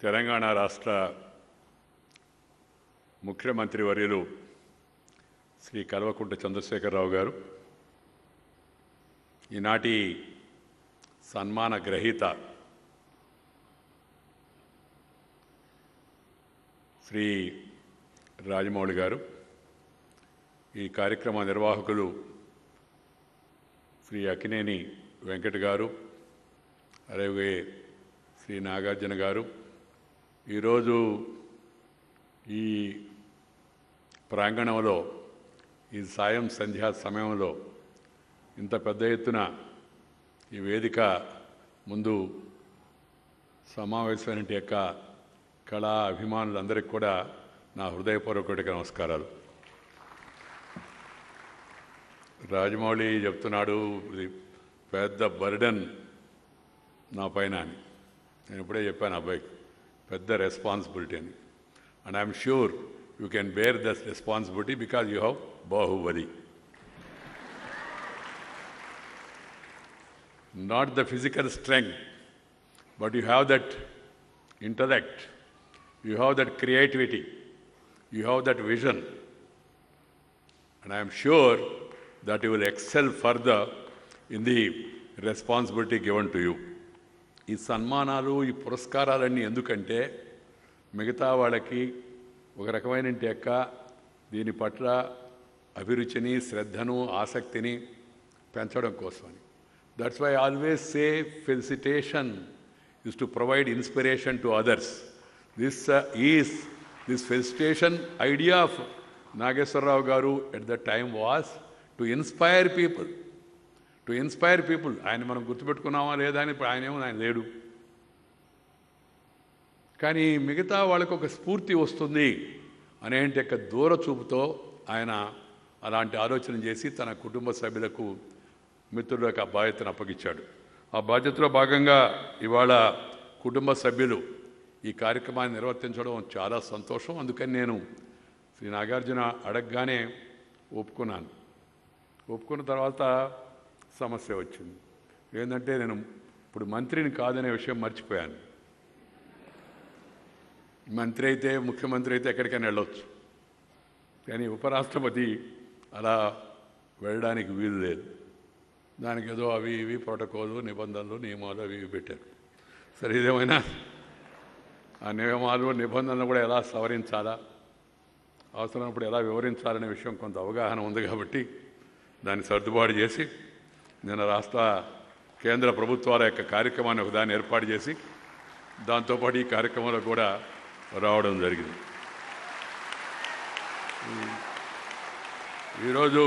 తెలంగాణ రాష్ట్ర ముఖ్యమంత్రి వర్యులు శ్రీ కల్వకుంట్ల చంద్రశేఖరరావు గారు ఈనాటి సన్మాన గ్రహీత శ్రీ రాజమౌళి గారు ఈ కార్యక్రమ నిర్వాహకులు శ్రీ అకినేని వెంకట్ గారు అలాగే శ్రీ నాగార్జున గారు ఈరోజు ఈ ప్రాంగణంలో ఈ సాయం సంధ్యా సమయంలో ఇంత పెద్ద ఎత్తున ఈ వేదిక ముందు సమావేశమైన యొక్క కళా అభిమానులందరికీ కూడా నా హృదయపూర్వక నమస్కారాలు రాజమౌళి చెప్తున్నాడు ఇది పెద్ద బర్డన్ నా పైన అని నేను ఇప్పుడే చెప్పాను అబ్బాయికి పెద్ద రెస్పాన్సిబిలిటీ అని and I'm sure you can bear this responsibility because you have Baahubali not the physical strength but you have that intellect you have that creativity you have that vision and I am sure that you will excel further in the responsibility given to you. ఈ సన్మానాలు ఈ పురస్కారాలన్నీ ఎందుకంటే మిగతా వాళ్ళకి ఒక రకమైన యొక్క దీని పట్ల అభిరుచిని శ్రద్ధను ఆసక్తిని పెంచడం కోసమని that's why always say felicitation is to provide inspiration to others this is this felicitation idea of Nageswararao garu at the time was to inspire people to inspire people ఆయన మనం గుర్తుపెట్టుకున్నామా లేదా అని ఇప్పుడు ఆయన ఏమో ఆయన లేడు కానీ మిగతా వాళ్ళకు ఒక స్ఫూర్తి వస్తుంది అనేంటి యొక్క దూర చూపుతో ఆయన అలాంటి ఆలోచన చేసి తన కుటుంబ సభ్యులకు మిత్రులకు ఆ బాధ్యతను అప్పగించాడు ఆ బాధ్యతలో భాగంగా ఇవాళ కుటుంబ సభ్యులు ఈ కార్యక్రమాన్ని నిర్వర్తించడం చాలా సంతోషం అందుకని నేను శ్రీ నాగార్జున అడగగానే ఒప్పుకున్నాను ఒప్పుకున్న తర్వాత సమస్య వచ్చింది ఏంటంటే నేను ఇప్పుడు మంత్రిని కాదనే విషయం మర్చిపోయాను మంత్రి అయితే ముఖ్యమంత్రి అయితే ఎక్కడికైనా వెళ్ళొచ్చు కానీ ఉపరాష్ట్రపతి అలా వెళ్ళడానికి వీలు లేదు దానికి ఏదో అవి ఇవి ప్రోటోకాలు నిబంధనలు నియమాలు అవి ఇవి పెట్టారు సరే ఇదేమైనా ఆ నియమాలు నిబంధనలు కూడా ఎలా సవరించాలా అవసరమైనప్పుడు ఎలా వివరించాలనే విషయం కొంత అవగాహన ఉంది కాబట్టి దాన్ని సర్దుబాటు చేసి నిన్న రాష్ట్ర కేంద్ర ప్రభుత్వాల యొక్క కార్యక్రమాన్ని ఒకదాన్ని ఏర్పాటు చేసి దాంతోపాటు ఈ కార్యక్రమంలో కూడా రావడం జరిగింది ఈరోజు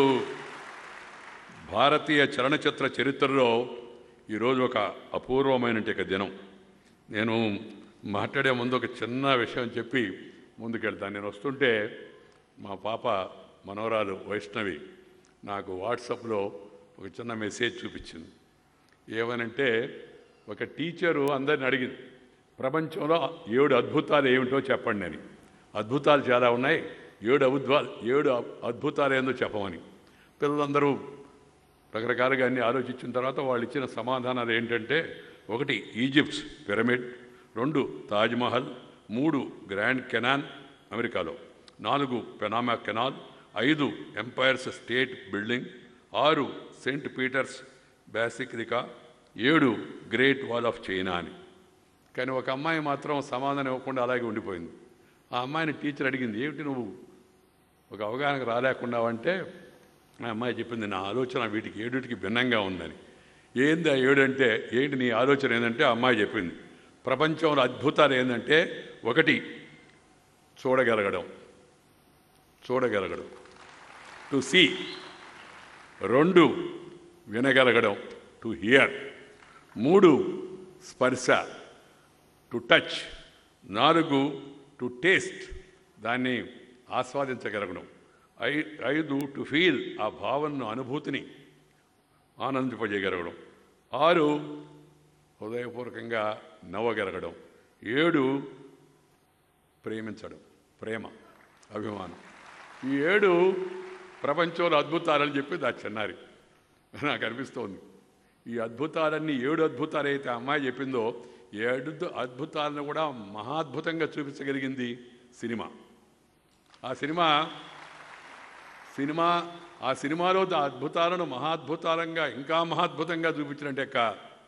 భారతీయ చలనచిత్ర చరిత్రలో ఈరోజు ఒక అపూర్వమైన దినం నేను మాట్లాడే ముందు ఒక చిన్న విషయం చెప్పి ముందుకెళ్తాను నేను వస్తుంటే మా పాప మనవరాలు వైష్ణవి నాకు వాట్సాప్లో ఒక చిన్న మెసేజ్ చూపించింది ఏమనంటే ఒక టీచరు అందరిని అడిగింది ప్రపంచంలో ఏడు అద్భుతాలు ఏమిటో చెప్పండి అని అద్భుతాలు చాలా ఉన్నాయి ఏడు అద్భుతాలు ఏడు అద్భుతాలు ఏందో చెప్పమని పిల్లలందరూ రకరకాలుగా అన్ని ఆలోచించిన తర్వాత వాళ్ళు ఇచ్చిన సమాధానాలు ఏంటంటే ఒకటి ఈజిప్ట్స్ పిరమిడ్ రెండు తాజ్మహల్ మూడు గ్రాండ్ కెనాన్ అమెరికాలో నాలుగు పెనామా కెనాల్ ఐదు ఎంపైర్స్ స్టేట్ బిల్డింగ్ ఆరు సెయింట్ పీటర్స్ బ్యాసిక్రికా ఏడు గ్రేట్ వాల్ ఆఫ్ చైనా అని కానీ ఒక అమ్మాయి మాత్రం సమాధానం ఇవ్వకుండా అలాగే ఉండిపోయింది ఆ అమ్మాయిని టీచర్ అడిగింది ఏమిటి నువ్వు ఒక అవగాహనకు రాలేకున్నావంటే ఆ అమ్మాయి చెప్పింది నా ఆలోచన వీటికి ఏడుటికి భిన్నంగా ఉందని ఏంది ఆ ఏడు అంటే ఏంటి నీ ఆలోచన ఏంటంటే ఆ అమ్మాయి చెప్పింది ప్రపంచంలో అద్భుతాలు ఏంటంటే ఒకటి చూడగలగడం చూడగలగడం టు సీ రెండు వినగలగడం టు హియర్ మూడు స్పర్శ టు టచ్ నాలుగు టు టేస్ట్ దాన్ని ఆస్వాదించగలగడం ఐ ఐదు టు ఫీల్ ఆ భావనను అనుభూతిని ఆనందింపజేయగలగడం ఆరు హృదయపూర్వకంగా నవ్వగలగడం ఏడు ప్రేమించడం ప్రేమ అభిమానం ఈ ఏడు ప్రపంచంలో అద్భుతాలని చెప్పి ఆ చిన్నారి నాకు అనిపిస్తోంది ఈ అద్భుతాలన్నీ ఏడు అద్భుతాలు అయితే ఆ అమ్మాయి చెప్పిందో ఏడు అద్భుతాలను కూడా మహాద్భుతంగా చూపించగలిగింది సినిమా ఆ సినిమా సినిమా ఆ సినిమాలో ఆ అద్భుతాలను మహాద్భుతాలంగా ఇంకా మహాద్భుతంగా చూపించినట్టే కా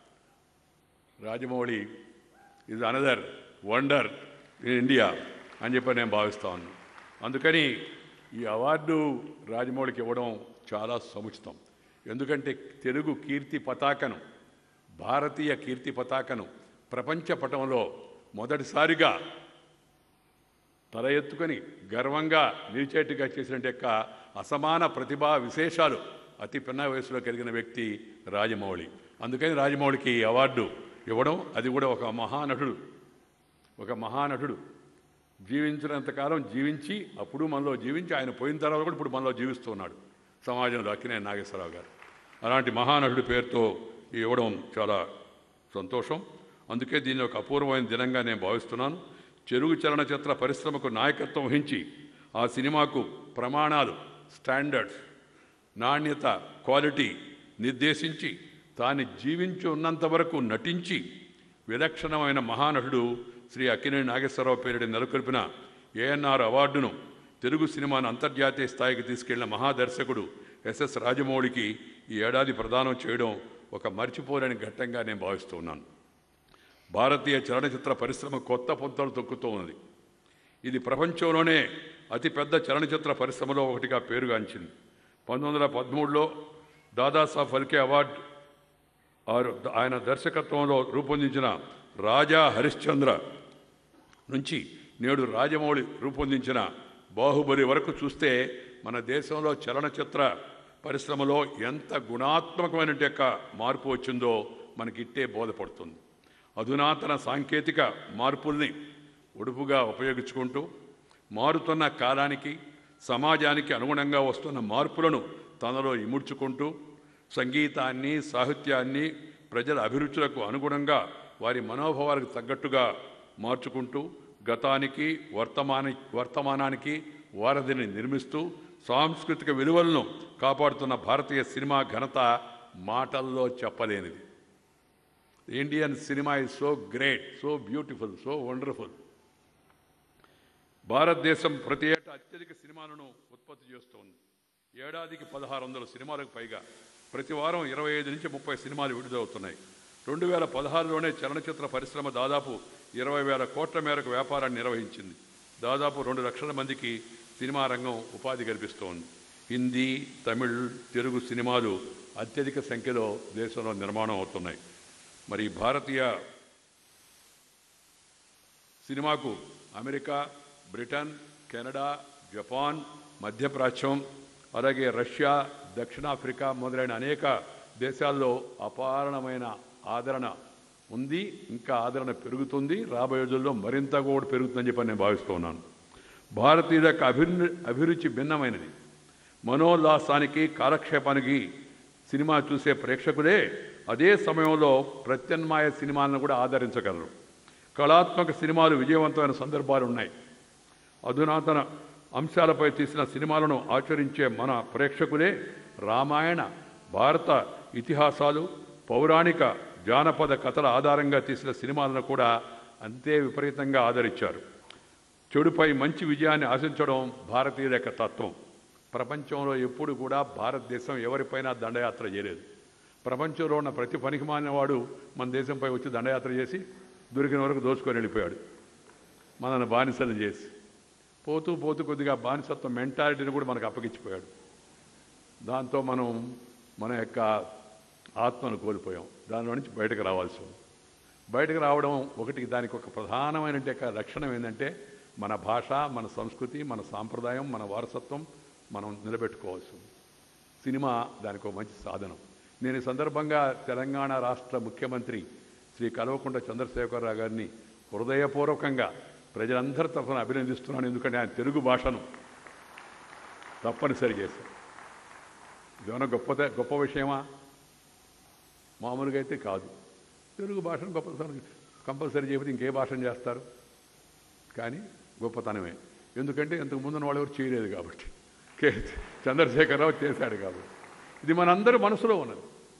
Rajamouli is another wonder in India అని చెప్పి నేను భావిస్తా ఉన్నాను అందుకని ఈ అవార్డు రాజమౌళికి ఇవ్వడం చాలా సముచితం ఎందుకంటే తెలుగు కీర్తి పతాకను భారతీయ కీర్తి పతాకను ప్రపంచ పటంలో మొదటిసారిగా తల ఎత్తుకొని గర్వంగా నిలిచేట్టుగా చేసినట్టు యొక్క అసమాన ప్రతిభా విశేషాలు అతి పిన్న వయసులో కలిగిన వ్యక్తి రాజమౌళి అందుకని రాజమౌళికి ఈ అవార్డు ఇవ్వడం అది కూడా ఒక మహానటుడు ఒక మహానటుడు జీవించినంతకాలం జీవించి అప్పుడు మనలో జీవించి ఆయన పోయిన తర్వాత కూడా ఇప్పుడు మనలో జీవిస్తున్నాడు సమాజంలో అక్కినేని నాగేశ్వరరావు గారు అలాంటి మహానటుడి పేరుతో ఇవ్వడం చాలా సంతోషం అందుకే దీన్ని ఒక అపూర్వమైన దినంగా నేను భావిస్తున్నాను చెరుగు చలనచిత్ర పరిశ్రమకు నాయకత్వం వహించి ఆ సినిమాకు ప్రమాణాలు స్టాండర్డ్స్ నాణ్యత క్వాలిటీ నిర్దేశించి తాను జీవించి ఉన్నంత వరకు నటించి విలక్షణమైన మహానటుడు శ్రీ అక్కినేని నాగేశ్వరరావు పేరిట నెలకొల్పిన ఏఎన్ఆర్ అవార్డును తెలుగు సినిమాను అంతర్జాతీయ స్థాయికి తీసుకెళ్లిన మహాదర్శకుడు ఎస్ఎస్ రాజమౌళికి ఈ ఏడాది ప్రదానం చేయడం ఒక మర్చిపోలేని ఘట్టంగా నేను భావిస్తూ ఉన్నాను భారతీయ చలనచిత్ర పరిశ్రమ కొత్త పొంతలు తొక్కుతూ ఉన్నది ఇది ప్రపంచంలోనే అతిపెద్ద చలనచిత్ర పరిశ్రమలో ఒకటిగా పేరుగాంచింది పంతొమ్మిది వందల పదమూడులో దాదాసాహెబ్ ఫల్కే అవార్డు ఆరు ఆయన దర్శకత్వంలో రూపొందించిన రాజా హరిశ్చంద్ర నుంచి నేడు రాజమౌళి రూపొందించిన బాహుబలి వరకు చూస్తే మన దేశంలో చలనచిత్ర పరిశ్రమలో ఎంత గుణాత్మకమైన యొక్క మార్పు వచ్చిందో మనకిట్టే బోధపడుతుంది అధునాతన సాంకేతిక మార్పుల్ని ఉడుపుగా ఉపయోగించుకుంటూ మారుతున్న కాలానికి సమాజానికి అనుగుణంగా వస్తున్న మార్పులను తనలో ఇముడ్చుకుంటూ సంగీతాన్ని సాహిత్యాన్ని ప్రజల అభిరుచులకు అనుగుణంగా వారి మనోభావాలకు తగ్గట్టుగా మార్చుకుంటూ గతానికి వర్తమాని వర్తమానానికి వారధిని నిర్మిస్తూ సాంస్కృతిక విలువలను కాపాడుతున్న భారతీయ సినిమా ఘనత మాటల్లో చెప్పలేనిది Indian cinema is so great so beautiful so wonderful భారతదేశం ప్రతి ఏటా అత్యధిక సినిమాలను ఉత్పత్తి చేస్తోంది ఏడాదికి పదహారు వందల సినిమాలకు పైగా ప్రతి వారం ఇరవై ఐదు నుంచి ముప్పై సినిమాలు విడుదలవుతున్నాయి రెండు వేల పదహారులోనే చలనచిత్ర పరిశ్రమ దాదాపు ఇరవై వేల కోట్ల మేరకు వ్యాపారాన్ని నిర్వహించింది దాదాపు రెండు లక్షల మందికి సినిమా రంగం ఉపాధి కల్పిస్తోంది హిందీ తమిళ్ తెలుగు సినిమాలు అత్యధిక సంఖ్యలో దేశంలో నిర్మాణం అవుతున్నాయి మరి భారతీయ సినిమాకు అమెరికా బ్రిటన్ కెనడా జపాన్ మధ్యప్రాచ్యం అలాగే రష్యా దక్షిణాఫ్రికా మొదలైన అనేక దేశాల్లో అపారమైన ఆదరణ ఉంది ఇంకా ఆదరణ పెరుగుతుంది రాబోయే రోజుల్లో మరింత కూడా పెరుగుతుందని చెప్పి నేను భావిస్తూ ఉన్నాను భారతీయుల యొక్క అభిరు అభిరుచి భిన్నమైనది మనోల్లాసానికి కాలక్షేపానికి సినిమా చూసే ప్రేక్షకులే అదే సమయంలో ప్రత్యామ్నాయ సినిమాలను కూడా ఆదరించగలరు కళాత్మక సినిమాలు విజయవంతమైన సందర్భాలు ఉన్నాయి అధునాతన అంశాలపై తీసిన సినిమాలను ఆచరించే మన ప్రేక్షకులే రామాయణ భారత ఇతిహాసాలు పౌరాణిక జానపద కథల ఆధారంగా తీసిన సినిమాలను కూడా అంతే విపరీతంగా ఆదరించారు చెడుపై మంచి విజయాన్ని ఆశించడం భారతీయుల యొక్క తత్వం ప్రపంచంలో ఎప్పుడు కూడా భారతదేశం ఎవరిపైనా దండయాత్ర చేయలేదు ప్రపంచంలో ఉన్న ప్రతి పనికి వాడు మన దేశంపై వచ్చి దండయాత్ర చేసి దొరికిన వరకు దోచుకొని వెళ్ళిపోయాడు మనల్ని బానిసలు చేసి పోతూ పోతూ కొద్దిగా బానిసత్వం మెంటాలిటీని కూడా మనకు అప్పగించిపోయాడు దాంతో మనం మన యొక్క ఆత్మను కోల్పోయాం దానిలో నుంచి బయటకు రావాల్సి ఉంది బయటకు రావడం ఒకటి దానికి ఒక ప్రధానమైన యొక్క లక్షణం ఏంటంటే మన భాష మన సంస్కృతి మన సాంప్రదాయం మన వారసత్వం మనం నిలబెట్టుకోవాల్సి ఉంది సినిమా దానికి ఒక మంచి సాధనం నేను ఈ సందర్భంగా తెలంగాణ రాష్ట్ర ముఖ్యమంత్రి శ్రీ కల్వకుంట్ల చంద్రశేఖరరావు గారిని హృదయపూర్వకంగా ప్రజలందరి తరఫున అభినందిస్తున్నాను ఎందుకంటే ఆయన తెలుగు భాషను తప్పనిసరి చేశారు ఇదేమన్నా గొప్ప గొప్ప విషయమా మామూలుగా అయితే కాదు తెలుగు భాషను గొప్పతనం కంపల్సరీ చేయకపోతే ఇంకే భాషను చేస్తారు కానీ గొప్పతనమే ఎందుకంటే ఇంతకు ముందున్న వాళ్ళు ఎవరు చేయలేదు కాబట్టి కే చంద్రశేఖరరావు చేశాడు కాబట్టి ఇది మనందరి మనసులో ఉన్నది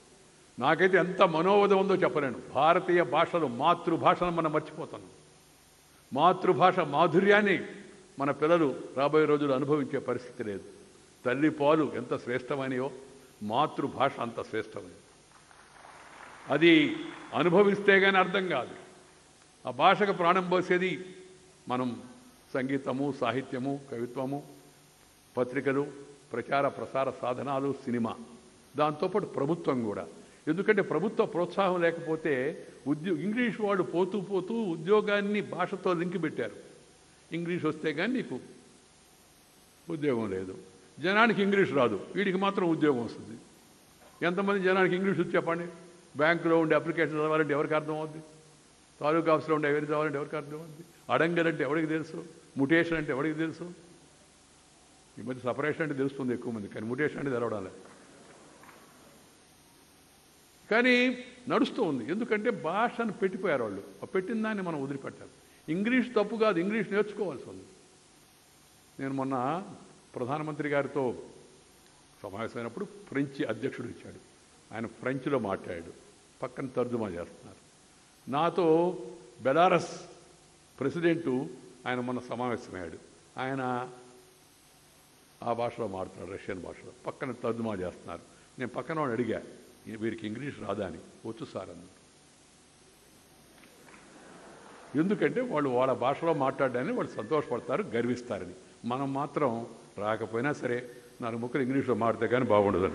నాకైతే ఎంత మనోవధం ఉందో చెప్పలేను భారతీయ భాషలు మాతృభాషను మనం మర్చిపోతున్నాం మాతృభాష మాధుర్యాన్ని మన పిల్లలు రాబోయే రోజులు అనుభవించే పరిస్థితి లేదు తల్లి పాలు ఎంత శ్రేష్టమైనయో మాతృభాష అంత శ్రేష్టమైనది అది అనుభవిస్తే కానీ అర్థం కాదు ఆ భాషకు ప్రాణం పోసేది మనం సంగీతము సాహిత్యము కవిత్వము పత్రికలు ప్రచార ప్రసార సాధనాలు సినిమా దాంతోపాటు ప్రభుత్వం కూడా ఎందుకంటే ప్రభుత్వ ప్రోత్సాహం లేకపోతే ఉద్యో ఇంగ్లీష్ వాళ్ళు పోతూ పోతూ ఉద్యోగాన్ని భాషతో లింక్ పెట్టారు ఇంగ్లీష్ వస్తే కానీ నీకు ఉద్యోగం లేదు జనానికి ఇంగ్లీష్ రాదు వీడికి మాత్రం ఉద్యోగం వస్తుంది ఎంతమంది జనానికి ఇంగ్లీష్ వచ్చి చెప్పండి బ్యాంకులో ఉండే అప్లికేషన్ చదవాలంటే ఎవరికి అర్థం అవుద్ది తాలూకా ఆఫీస్లో ఉండే ఎవరికి చదవాలంటే ఎవరికి అర్థం అవుద్ది అడంగల్ అంటే ఎవరికి తెలుసు ముటేషన్ అంటే ఎవరికి తెలుసు ఈ మధ్య సపరేషన్ అంటే తెలుస్తుంది ఎక్కువ మంది కానీ ముటేషన్ అంటే తెలవడం లేదు కానీ నడుస్తూ ఉంది ఎందుకంటే భాషను పెట్టిపోయారు వాళ్ళు ఆ పెట్టిన దాన్ని మనం వదిలిపెట్టాలి ఇంగ్లీష్ తప్పు కాదు ఇంగ్లీష్ నేర్చుకోవాల్సి ఉంది నేను మొన్న ప్రధానమంత్రి గారితో సమావేశమైనప్పుడు ఫ్రెంచ్ అధ్యక్షుడు ఇచ్చాడు ఆయన ఫ్రెంచ్లో మాట్లాడాడు పక్కన తర్జుమా చేస్తున్నారు నాతో బెలారస్ ప్రెసిడెంటు ఆయన మొన్న సమావేశమయ్యాడు ఆయన ఆ భాషలో మాట్లాడు రష్యన్ భాషలో పక్కన తర్జుమా చేస్తున్నారు నేను పక్కన వాడు అడిగా "ఈ- వీరికి ఇంగ్లీష్ రాదా అని వచ్చు సార్ అన్నాడు ఎందుకంటే వాళ్ళు వాళ్ళ భాషలో మాట్లాడడానికి వాళ్ళు సంతోషపడతారు గర్విస్తారని మనం మాత్రం రాకపోయినా సరే నాలుగు ముక్కలు ఇంగ్లీష్లో మాడితే కానీ బాగుండదని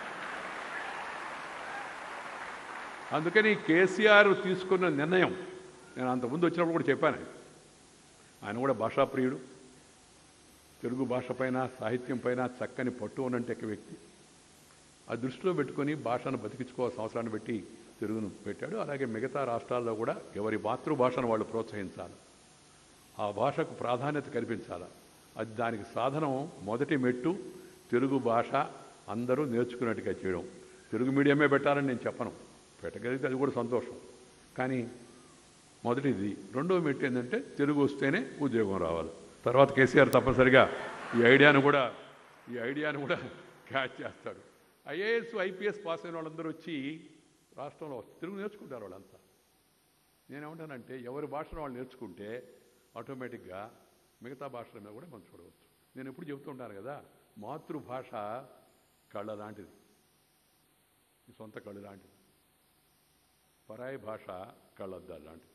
అందుకని కేసీఆర్ తీసుకున్న నిర్ణయం నేను అంతకుముందు వచ్చినప్పుడు కూడా చెప్పాను ఆయన కూడా భాషాప్రియుడు తెలుగు భాష పైన సాహిత్యం పైన చక్కని పట్టు ఉన్నట్టు వ్యక్తి ఆ దృష్టిలో పెట్టుకొని భాషను బతికించుకోవాల్సిన అవసరాన్ని పెట్టి తెలుగును పెట్టాడు అలాగే మిగతా రాష్ట్రాల్లో కూడా ఎవరి మాతృభాషను వాళ్ళు ప్రోత్సహించాలి ఆ భాషకు ప్రాధాన్యత కల్పించాలి అది దానికి సాధనం మొదటి మెట్టు తెలుగు భాష అందరూ నేర్చుకున్నట్టుగా చేయడం తెలుగు మీడియమే పెట్టాలని నేను చెప్పను పెట్టగలిగితే అది కూడా సంతోషం కానీ మొదటిది రెండో మెట్టు ఏంటంటే తెలుగు వస్తేనే ఉద్యోగం రావాలి తర్వాత కేసీఆర్ తప్పనిసరిగా ఈ ఐడియాను కూడా ఈ ఐడియాను కూడా క్యాచ్ చేస్తాడు ఐఏఎస్ ఐపీఎస్ పాస్ అయిన వాళ్ళందరూ వచ్చి రాష్ట్రంలో తెలుగు నేర్చుకుంటారు వాళ్ళంతా నేనేమంటానంటే ఎవరి భాషను వాళ్ళు నేర్చుకుంటే ఆటోమేటిక్గా మిగతా భాషల మీద కూడా మనం చూడవచ్చు నేను ఎప్పుడు చెబుతుంటాను కదా మాతృభాష కళ్ళ లాంటిది ఈ సొంత కళ్ళు లాంటిది పరాయి భాష కళ్ళద్దాలు లాంటిది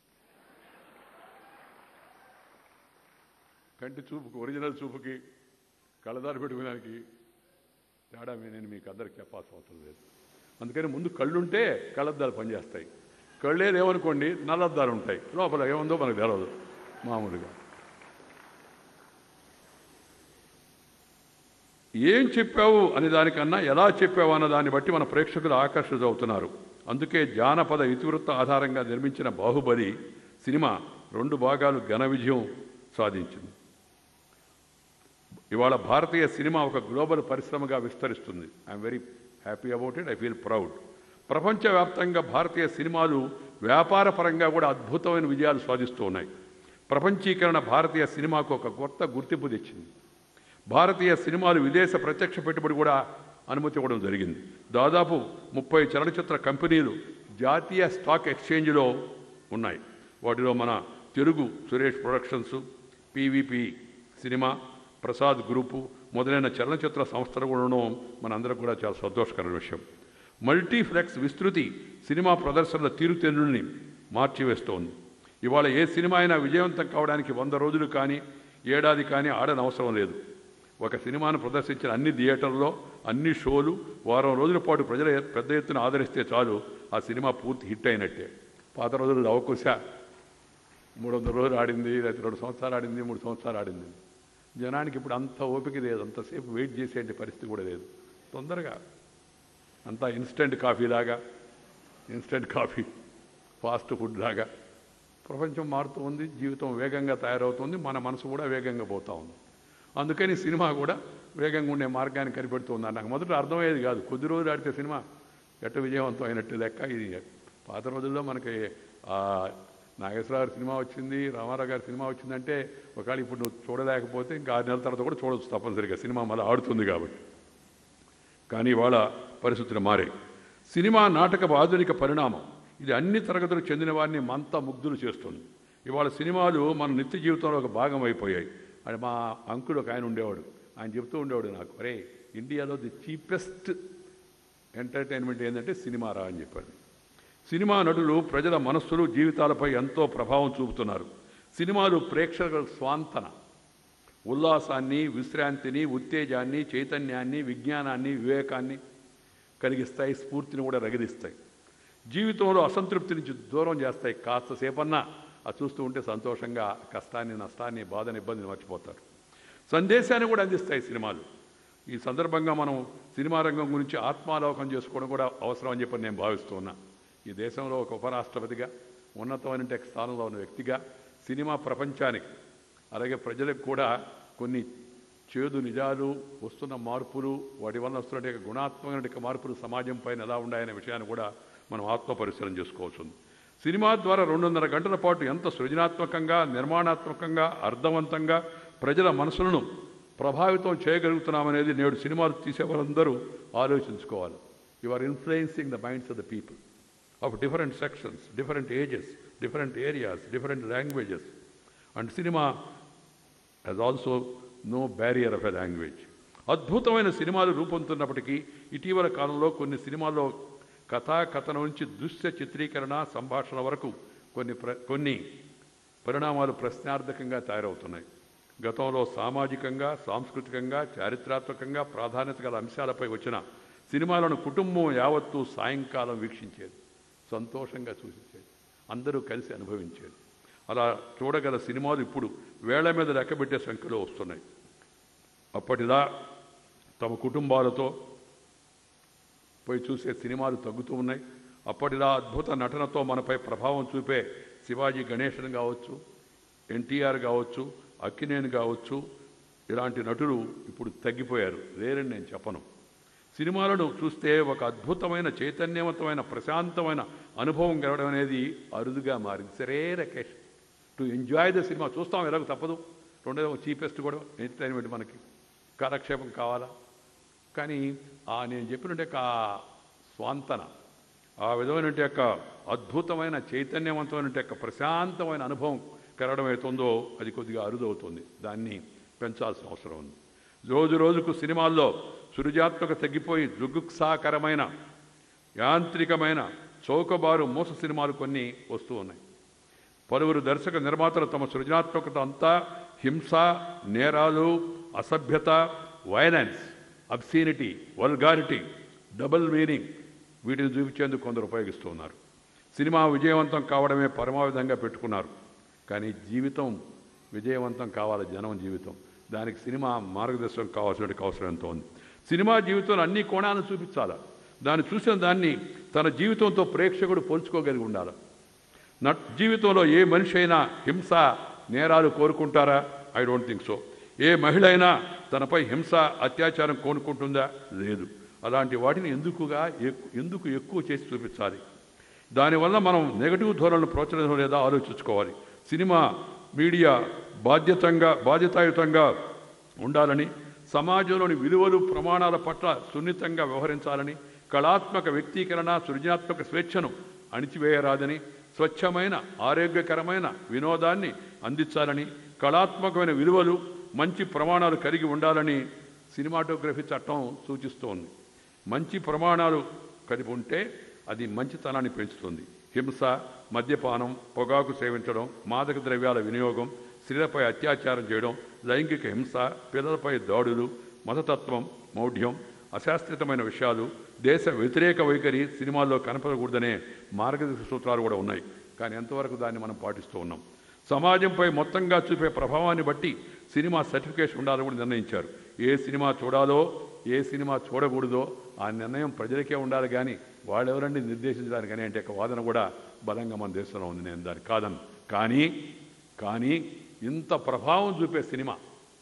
కంటి చూపుకు ఒరిజినల్ చూపుకి కళ్ళదారు పెట్టుకోవడానికి తేడా మీ- నేను మీకు అందరికి చెప్పాల్సిన అవసరం లేదు అందుకని ముందు కళ్ళుంటే కళ్ళద్దాలు పనిచేస్తాయి కళ్ళే లేవనుకోండి నల్లద్దాలు ఉంటాయి లోపల ఏముందో మనకు తెలవదు మామూలుగా ఏం చెప్పావు అనే దానికన్నా ఎలా చెప్పావు అన్న దాన్ని బట్టి మన ప్రేక్షకులు ఆకర్షితవుతున్నారు అందుకే జానపద ఇతివృత్త ఆధారంగా నిర్మించిన బాహుబలి సినిమా రెండు భాగాలు ఘన విజయం సాధించింది ఇవాళ భారతీయ సినిమా ఒక గ్లోబల్ పరిశ్రమగా విస్తరిస్తుంది I'm very happy about it I feel proud ప్రపంచవ్యాప్తంగా భారతీయ సినిమాలు వ్యాపార పరంగా కూడా అద్భుతమైన విజయాలు సాధిస్తూ ఉన్నాయి ప్రపంచీకరణ భారతీయ సినిమాకు ఒక కొత్త గుర్తింపు తెచ్చింది భారతీయ సినిమాలు విదేశ ప్రత్యక్ష పెట్టుబడి కూడా అనుమతి ఇవ్వడం జరిగింది దాదాపు ముప్పై చలనచిత్ర కంపెనీలు జాతీయ స్టాక్ ఎక్స్చేంజ్లో ఉన్నాయి వాటిలో మన Telugu Suresh Productions PVP cinema Prasad group మొదలైన చలనచిత్ర సంస్థలు కూడా ఉండడం మనందరికి కూడా చాలా సంతోషకరమైన విషయం మల్టీప్లెక్స్ విస్తృతి సినిమా ప్రదర్శనల తీరుతెన్నుల్ని మార్చివేస్తోంది ఇవాళ ఏ సినిమా అయినా విజయవంతం కావడానికి వంద రోజులు కానీ ఏడాది కానీ ఆడని అవసరం లేదు ఒక సినిమాను ప్రదర్శించిన అన్ని థియేటర్లో అన్ని షోలు వారం రోజుల పాటు ప్రజలు పెద్ద ఎత్తున ఆదరిస్తే చాలు ఆ సినిమా పూర్తి హిట్ అయినట్టే పాత రోజుల్లో అవకుశ మూడు వందల రోజులు ఆడింది లేకపోతే రెండు సంవత్సరాలు ఆడింది మూడు సంవత్సరాలు ఆడింది జనానికి ఇప్పుడు అంత ఓపిక లేదు అంతసేపు వెయిట్ చేసే పరిస్థితి కూడా లేదు తొందరగా అంతా ఇన్స్టెంట్ కాఫీ లాగా ఇన్స్టెంట్ కాఫీ ఫాస్ట్ ఫుడ్ లాగా ప్రపంచం మారుతూ ఉంది జీవితం వేగంగా తయారవుతుంది మన మనసు కూడా వేగంగా పోతూ ఉంది అందుకని సినిమా కూడా వేగంగా ఉండే మార్గాన్ని కనిపెడుతుంది నాకు మొదట అర్థమయ్యేది కాదు కొద్ది రోజులు ఆడితే సినిమా ఎట్ట విజయవంతం అయినట్టు లెక్క ఇది పాత రోజుల్లో మనకి ఆ, నాగేశ్వరరావు గారి సినిమా వచ్చింది రామారావు గారి సినిమా వచ్చిందంటే ఒకవేళ ఇప్పుడు నువ్వు చూడలేకపోతే ఇంకా ఆరు నెలల తర్వాత కూడా చూడవచ్చు తప్పనిసరిగా సినిమా మళ్ళీ ఆడుతుంది కాబట్టి కానీ ఇవాళ పరిస్థితులు మారాయి సినిమా నాటకపు ఆధునిక పరిణామం ఇది అన్ని తరగతులకు చెందిన వారిని మంత ముగ్ధులు చేస్తుంది ఇవాళ సినిమాలు మన నిత్య జీవితంలో ఒక భాగం అయిపోయాయి అది మా అంకుడు ఒక ఆయన ఉండేవాడు ఆయన చెప్తూ ఉండేవాడు నాకు అరే ఇండియాలో ది చీపెస్ట్ ఎంటర్టైన్మెంట్ ఏంటంటే సినిమా రా అని చెప్పాడు సినిమా నటులు ప్రజల మనస్సులు జీవితాలపై ఎంతో ప్రభావం చూపుతున్నారు సినిమాలు ప్రేక్షకుల స్వాంతన ఉల్లాసాన్ని విశ్రాంతిని ఉత్తేజాన్ని చైతన్యాన్ని విజ్ఞానాన్ని వివేకాన్ని కలిగిస్తాయి స్ఫూర్తిని కూడా రగిలిస్తాయి జీవితంలో అసంతృప్తి నుంచి దూరం చేస్తాయి కాస్త సేపన్నా అది చూస్తూ ఉంటే సంతోషంగా కష్టాన్ని నష్టాన్ని బాధని ఇబ్బందిని మర్చిపోతారు సందేశాన్ని కూడా అందిస్తాయి సినిమాలు ఈ సందర్భంగా మనం సినిమా రంగం గురించి ఆత్మాలోకం చేసుకోవడం కూడా అవసరం అని చెప్పి నేను భావిస్తూ ఉన్నా ఈ దేశంలో ఒక ఉపరాష్ట్రపతిగా ఉన్నతమైన స్థానంలో ఉన్న వ్యక్తిగా సినిమా ప్రపంచానికి అలాగే ప్రజలకు కూడా కొన్ని చేదు నిజాలు వస్తున్న మార్పులు వాటి వల్ల వస్తున్న గుణాత్మకమైన మార్పులు సమాజం పైన ఎలా ఉన్నాయనే విషయాన్ని కూడా మనం ఆత్మ పరిశీలన చేసుకోవాల్సి ఉంది సినిమా ద్వారా రెండున్నర గంటల పాటు ఎంత సృజనాత్మకంగా నిర్మాణాత్మకంగా అర్థవంతంగా ప్రజల మనసులను ప్రభావితం చేయగలుగుతున్నామనేది నేడు సినిమాలు తీసే వారందరూ ఆలోచించుకోవాలి you are influencing the minds of the people of different sections different ages different areas different languages and cinema has also no barrier of a language అద్భుతమైన సినిమాలు రూపొందుతున్నప్పటికీ ఇటీవల కాలంలో కొన్ని సినిమాల్లో కథా కథనం నుంచి దృశ్య చిత్రీకరణ సంభాషణ వరకు కొన్ని ప్ర కొన్ని పరిణామాలు ప్రశ్నార్థకంగా తయారవుతున్నాయి గతంలో సామాజికంగా సాంస్కృతికంగా చారిత్రాత్మకంగా ప్రాధాన్యత గల అంశాలపై వచ్చిన సినిమాలను కుటుంబం యావత్తు సాయంకాలం వీక్షించేది సంతోషంగా చూసించేది అందరూ కలిసి అనుభవించేది అలా చూడగల సినిమాలు ఇప్పుడు వేళ్ల మీద లెక్కబెట్టే సంఖ్యలో వస్తున్నాయి అప్పటిలా తమ కుటుంబాలతో పోయి చూసే సినిమాలు తగ్గుతూ ఉన్నాయి అప్పటిలా అద్భుత నటనతో మనపై ప్రభావం చూపే శివాజీ గణేశన్ కావచ్చు ఎన్టీఆర్ కావచ్చు అక్కినేని కావచ్చు ఇలాంటి నటులు ఇప్పుడు తగ్గిపోయారు లేరని నేను చెప్పను సినిమాలను చూస్తే ఒక అద్భుతమైన చైతన్యవంతమైన ప్రశాంతమైన అనుభవం కలగడం అనేది అరుదుగా మారింది సరే Rakesh to enjoy the cinema చూస్తాం ఎలాగో తప్పదు రెండో చీపెస్ట్ కూడా ఎంటర్టైన్మెంట్ మనకి కాలక్షేపం కావాలా కానీ ఆ నేను చెప్పినట్టు యొక్క ఆ స్వాంతన ఆ విధమైన యొక్క అద్భుతమైన చైతన్యవంతమైన యొక్క ప్రశాంతమైన అనుభవం కలగడం అవుతుందో అది కొద్దిగా అరుదవుతుంది దాన్ని పెంచాల్సిన అవసరం ఉంది రోజు రోజుకు సినిమాల్లో సృజాత్మక తగ్గిపోయి జుగుప్సాకరమైన యాంత్రికమైన చౌకబారు మోస సినిమాలు కొన్ని వస్తూ ఉన్నాయి పలువురు దర్శక నిర్మాతలు తమ సృజనాత్మకత అంతా హింస నేరాలు అసభ్యత violence obscenity vulgarity double meaning వీటిని చూపించేందుకు కొందరు ఉపయోగిస్తూ ఉన్నారు సినిమా విజయవంతం కావడమే పరమావిధంగా పెట్టుకున్నారు కానీ జీవితం విజయవంతం కావాలి జనం జీవితం దానికి సినిమా మార్గదర్శనం కావాల్సిన అవసరం ఎంతో ఉంది సినిమా జీవితంలో అన్ని కోణాలను చూపించాలి దాన్ని చూసిన దాన్ని తన జీవితంతో ప్రేక్షకుడు పోల్చుకోగలిగి ఉండాలి నట్ జీవితంలో ఏ మనిషి అయినా హింస నేరాలు కోరుకుంటారా ఐ డోంట్ థింక్ సో ఏ మహిళ అయినా తనపై హింస అత్యాచారం కోరుకుంటుందా లేదు అలాంటి వాటిని ఎందుకుగా ఎక్- ఎందుకు ఎక్కువ చేసి చూపించాలి దానివల్ల మనం నెగటివ్ ధోరణులను ప్రోత్సహించడం లేదా ఆలోచించుకోవాలి సినిమా మీడియా బాధ్యతంగా బాధ్యతాయుతంగా ఉండాలని సమాజంలోని విలువలు ప్రమాణాల పట్ల సున్నితంగా వ్యవహరించాలని కళాత్మక వ్యక్తీకరణ సృజనాత్మక స్వేచ్ఛను అణిచివేయరాదని స్వచ్ఛమైన ఆరోగ్యకరమైన వినోదాన్ని అందించాలని కళాత్మకమైన విలువలు మంచి ప్రమాణాలు కలిగి ఉండాలని సినిమాటోగ్రఫీ చట్టం సూచిస్తోంది మంచి ప్రమాణాలు కలిగి ఉంటే అది మంచితనాన్ని పెంచుతుంది హింస మద్యపానం పొగాకు సేవించడం మాదక ద్రవ్యాల వినియోగం స్త్రీలపై అత్యాచారం చేయడం లైంగిక హింస పిల్లలపై దాడులు మతతత్వం మౌఢ్యం అశాస్త్రితమైన విషయాలు దేశ వ్యతిరేక వైఖరి సినిమాల్లో కనపడకూడదనే మార్గదర్శక సూత్రాలు కూడా ఉన్నాయి కానీ ఎంతవరకు దాన్ని మనం పాటిస్తూ ఉన్నాం సమాజంపై మొత్తంగా చూపే ప్రభావాన్ని బట్టి సినిమా సర్టిఫికేషన్ ఉండాలని కూడా నిర్ణయించారు ఏ సినిమా చూడాలో ఏ సినిమా చూడకూడదో ఆ నిర్ణయం ప్రజలకే ఉండాలి కానీ వాళ్ళెవరండి నిర్దేశించడానికి అనే అంటే ఒక వాదన కూడా బలంగా మన దేశంలో ఉంది నేను దాన్ని కాదను కానీ కానీ ఇంత ప్రభావం చూపే సినిమా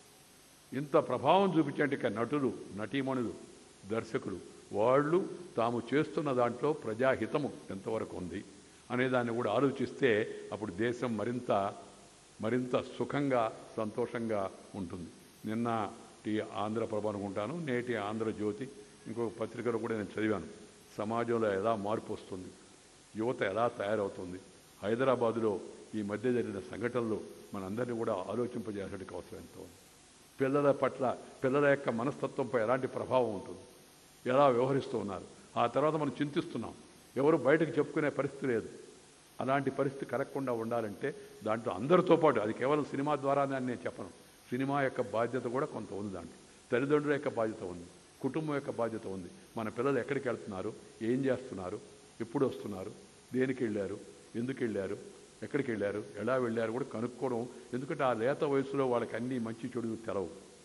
ఇంత ప్రభావం చూపించే ఇక నటులు నటీమణులు దర్శకులు వాళ్ళు తాము చేస్తున్న దాంట్లో ప్రజాహితము ఎంతవరకు ఉంది అనే దాన్ని కూడా ఆలోచిస్తే అప్పుడు దేశం మరింత మరింత సుఖంగా సంతోషంగా ఉంటుంది నిన్న టీ ఆంధ్రప్రభ అనుకుంటాను నేటి ఆంధ్రజ్యోతి ఇంకొక పత్రికలో కూడా నేను చదివాను సమాజంలో ఎలా మార్పు వస్తుంది యువత ఎలా తయారవుతుంది హైదరాబాదులో ఈ మధ్య జరిగిన సంఘటనలు మనందరినీ కూడా ఆలోచింపజేయడానికి అవసరం ఎంతో ఉంది పిల్లల పట్ల పిల్లల యొక్క మనస్తత్వంపై ఎలాంటి ప్రభావం ఉంటుంది ఎలా వ్యవహరిస్తూ ఉన్నారు ఆ తర్వాత మనం చింతిస్తున్నాం ఎవరు బయటకు చెప్పుకునే పరిస్థితి లేదు అలాంటి పరిస్థితి కలగకుండా ఉండాలంటే దాంట్లో అందరితో పాటు అది కేవలం సినిమా ద్వారానే అని నేను చెప్పను సినిమా యొక్క బాధ్యత కూడా కొంత ఉంది దాంట్లో తల్లిదండ్రుల యొక్క బాధ్యత ఉంది కుటుంబం యొక్క బాధ్యత ఉంది మన పిల్లలు ఎక్కడికి వెళ్తున్నారు ఏం చేస్తున్నారు ఎప్పుడు వస్తున్నారు దేనికి వెళ్ళారు ఎందుకు వెళ్ళారు ఎక్కడికి వెళ్ళారు ఎలా వెళ్ళారు కూడా కనుక్కోవడం ఎందుకంటే ఆ లేత వయసులో వాళ్ళకి అన్ని మంచి చెడు తెలవు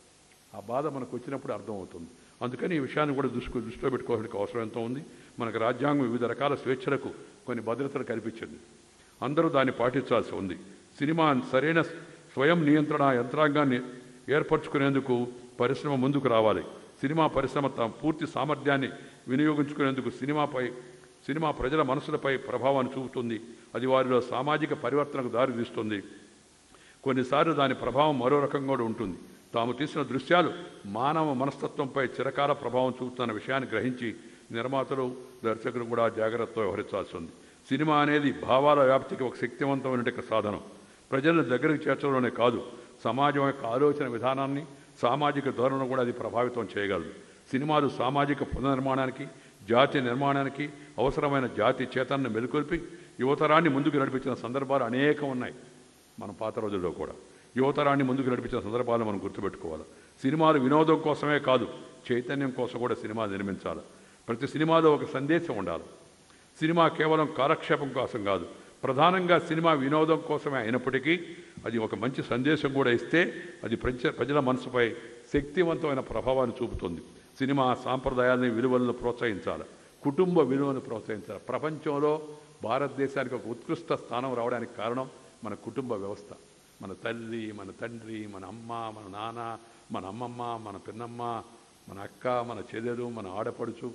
ఆ బాధ మనకు వచ్చినప్పుడు అర్థమవుతుంది అందుకని ఈ విషయాన్ని కూడా దృష్టి దృష్టిలో పెట్టుకోవడానికి అవసరం ఎంతో ఉంది మనకు రాజ్యాంగం వివిధ రకాల స్వేచ్ఛలకు కొన్ని భద్రతలు కల్పించింది అందరూ దాన్ని పాటించాల్సి ఉంది సినిమా సరైన స్వయం నియంత్రణ యంత్రాంగాన్ని ఏర్పరచుకునేందుకు పరిశ్రమ ముందుకు రావాలి సినిమా పరిశ్రమ తమ పూర్తి సామర్థ్యాన్ని వినియోగించుకునేందుకు సినిమాపై సినిమా ప్రజల మనసులపై ప్రభావాన్ని చూపుతుంది అది వారిలో సామాజిక పరివర్తనకు దారితీస్తుంది కొన్నిసార్లు దాని ప్రభావం మరో రకంగా కూడా ఉంటుంది తాము తీసిన దృశ్యాలు మానవ మనస్తత్వంపై చిరకాల ప్రభావం చూపుతున్న విషయాన్ని గ్రహించి నిర్మాతలు దర్శకులు కూడా జాగ్రత్తతో వ్యవహరించాల్సి ఉంది సినిమా అనేది భావాల వ్యాప్తికి ఒక శక్తివంతమైన సాధనం ప్రజలను దగ్గరికి చేర్చడంలోనే కాదు సమాజం యొక్క ఆలోచన విధానాన్ని సామాజిక ధోరణను కూడా అది ప్రభావితం చేయగలదు సినిమాలు సామాజిక పునర్నిర్మాణానికి జాతి నిర్మాణానికి అవసరమైన జాతి చేతనను మెలుకొల్పి యువతరాన్ని ముందుకు నడిపించిన సందర్భాలు అనేకం ఉన్నాయి మన పాత రోజుల్లో కూడా యువతరాన్ని ముందుకు నడిపించిన సందర్భాలు మనం గుర్తుపెట్టుకోవాలి సినిమాలు వినోదం కోసమే కాదు చైతన్యం కోసం కూడా సినిమాలు నిర్మించాలి ప్రతి సినిమాలో ఒక సందేశం ఉండాలి సినిమా కేవలం కాలక్షేపం కోసం కాదు ప్రధానంగా సినిమా వినోదం కోసమే అయినప్పటికీ అది ఒక మంచి సందేశం కూడా ఇస్తే అది ప్రజ ప్రజల మనసుపై శక్తివంతమైన ప్రభావాన్ని చూపుతుంది సినిమా సాంప్రదాయాన్ని విలువలను ప్రోత్సహించాలి కుటుంబ విలువలను ప్రోత్సహించాలి ప్రపంచంలో భారతదేశానికి ఒక ఉత్కృష్ట స్థానం రావడానికి కారణం మన కుటుంబ వ్యవస్థ మన తల్లి మన తండ్రి మన అమ్మ మన నాన్న మన అమ్మమ్మ మన పిన్నమ్మ మన అక్క మన చెల్లెలు మన ఆడపడుచు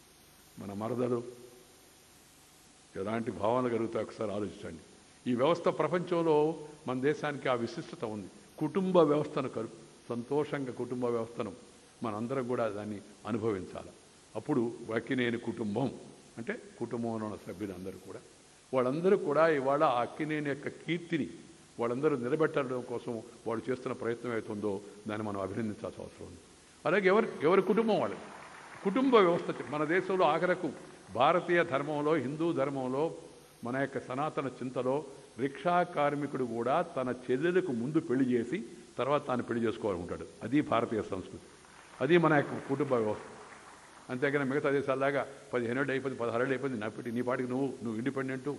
మన మరదలు ఎలాంటి భావనలు కలుగుతాయి ఒకసారి ఆలోచించండి ఈ వ్యవస్థ ప్రపంచంలో మన దేశానికి ఆ విశిష్టత ఉంది కుటుంబ వ్యవస్థను కలు సంతోషంగా కుటుంబ వ్యవస్థను మనందరం కూడా దాన్ని అనుభవించాలి అప్పుడు వకినేని కుటుంబం అంటే కుటుంబంలో ఉన్న సభ్యులందరూ కూడా వాళ్ళందరూ కూడా ఇవాళ ఆ అక్కినేని యొక్క కీర్తిని వాళ్ళందరూ నిలబెట్టడం కోసం వాళ్ళు చేస్తున్న ప్రయత్నం అవుతుందో దాన్ని మనం అభినందించాల్సిన అవసరం ఉంది అలాగే ఎవరి ఎవరి కుటుంబం వాళ్ళది కుటుంబ వ్యవస్థ మన దేశంలో ఆఖరకు భారతీయ ధర్మంలో హిందూ ధర్మంలో మన యొక్క సనాతన చింతలో రిక్షా కార్మికుడు కూడా తన చెల్లెలకు ముందు పెళ్లి చేసి తర్వాత తాను పెళ్లి చేసుకోవాలనుకుంటాడు అది భారతీయ సంస్కృతి అది మన యొక్క కుటుంబ వ్యవస్థ అంతేగాని మిగతా దేశాల్లాగా పదిహేనేళ్ళు అయిపోయింది పదహారేళ్ళు అయిపోయింది నా పెట్టి నీ పాటికి నువ్వు నువ్వు ఇండిపెండెంటు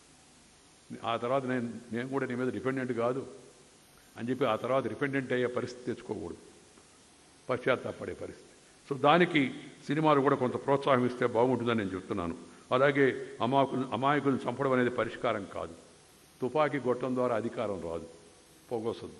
ఆ తర్వాత నేను నేను కూడా నీ మీద డిపెండెంట్ కాదు అని చెప్పి ఆ తర్వాత డిపెండెంట్ అయ్యే పరిస్థితి తెచ్చుకోకూడదు పశ్చాత్తాపడే పరిస్థితి సో దానికి సినిమాలు కూడా కొంత ప్రోత్సాహం ఇస్తే బాగుంటుందని నేను చెప్తున్నాను అలాగే అమాయకులు అమాయకులను చంపడం అనేది పరిష్కారం కాదు తుపాకీ గొట్టం ద్వారా అధికారం రాదు పోగొస్తుంది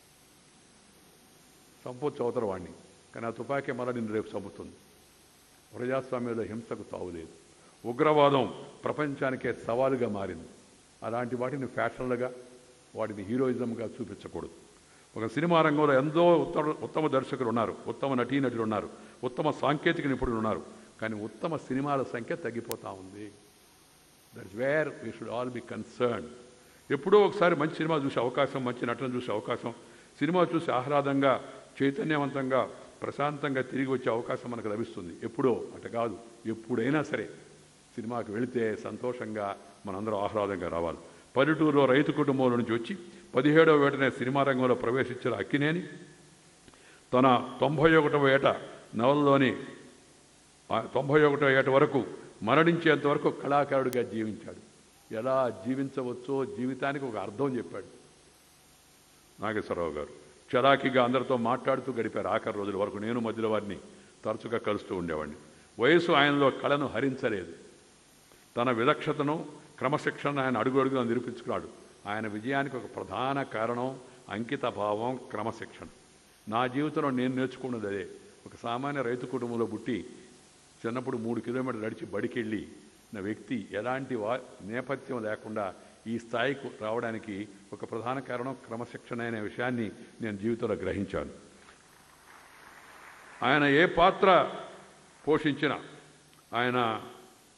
చంపొచ్చు అవతల వాడిని కానీ ఆ తుపాకీ మళ్ళీ నిన్ను రేపు చంపుతుంది ప్రజాస్వామ్యంలో హింసకు తావులేదు ఉగ్రవాదం ప్రపంచానికే సవాలుగా మారింది అలాంటి వాటిని ఫ్యాషన్లుగా వాటిని హీరోయిజంగా చూపించకూడదు ఒక సినిమా రంగంలో ఎంతో ఉత్తమ ఉత్తమ దర్శకులు ఉన్నారు ఉత్తమ నటీనటులు ఉన్నారు ఉత్తమ సాంకేతిక నిపుణులు ఉన్నారు కానీ ఉత్తమ సినిమాల సంఖ్య తగ్గిపోతూ ఉంది that's where we should all be concern ఎప్పుడో ఒకసారి మంచి సినిమా చూసే అవకాశం మంచి నటన చూసే అవకాశం సినిమా చూసి ఆహ్లాదంగా చైతన్యవంతంగా ప్రశాంతంగా తిరిగి వచ్చే అవకాశం మనకు లభిస్తుంది ఎప్పుడో అట కాదు ఎప్పుడైనా సరే సినిమాకి వెళితే సంతోషంగా మనందరం ఆహ్లాదంగా రావాలి పల్లెటూరులో రైతు కుటుంబంలో నుంచి వచ్చి పదిహేడవ ఏటనే సినిమా రంగంలో ప్రవేశించిన అక్కినేని తన తొంభై ఒకటవ ఏట నవలలోని ఆ తొంభై ఒకటో ఏట వరకు మరణించేంత వరకు కళాకారుడిగా జీవించాడు ఎలా జీవించవచ్చో జీవితానికి ఒక అర్థం చెప్పాడు నాగేశ్వరరావు గారు చలాకీగా అందరితో మాట్లాడుతూ గడిపారు ఆఖరి రోజుల వరకు నేను మధ్యలో వారిని తరచుగా కలుస్తూ ఉండేవాడిని వయసు ఆయనలో కళను హరించలేదు తన విలక్షతను క్రమశిక్షణ ఆయన అడుగు అడుగున నిరూపించుకున్నాడు ఆయన విజయానికి ఒక ప్రధాన కారణం అంకిత భావం క్రమశిక్షణ నా జీవితంలో నేను నేర్చుకున్నది అదే ఒక సామాన్య రైతు కుటుంబంలో పుట్టి చిన్నప్పుడు మూడు కిలోమీటర్లు నడిచి బడికెళ్ళి నా వ్యక్తి ఎలాంటి వా నేపథ్యం లేకుండా ఈ స్థాయికి రావడానికి ఒక ప్రధాన కారణం క్రమశిక్షణ అనే విషయాన్ని నేను జీవితంలో గ్రహించాను ఆయన ఏ పాత్ర పోషించినా ఆయన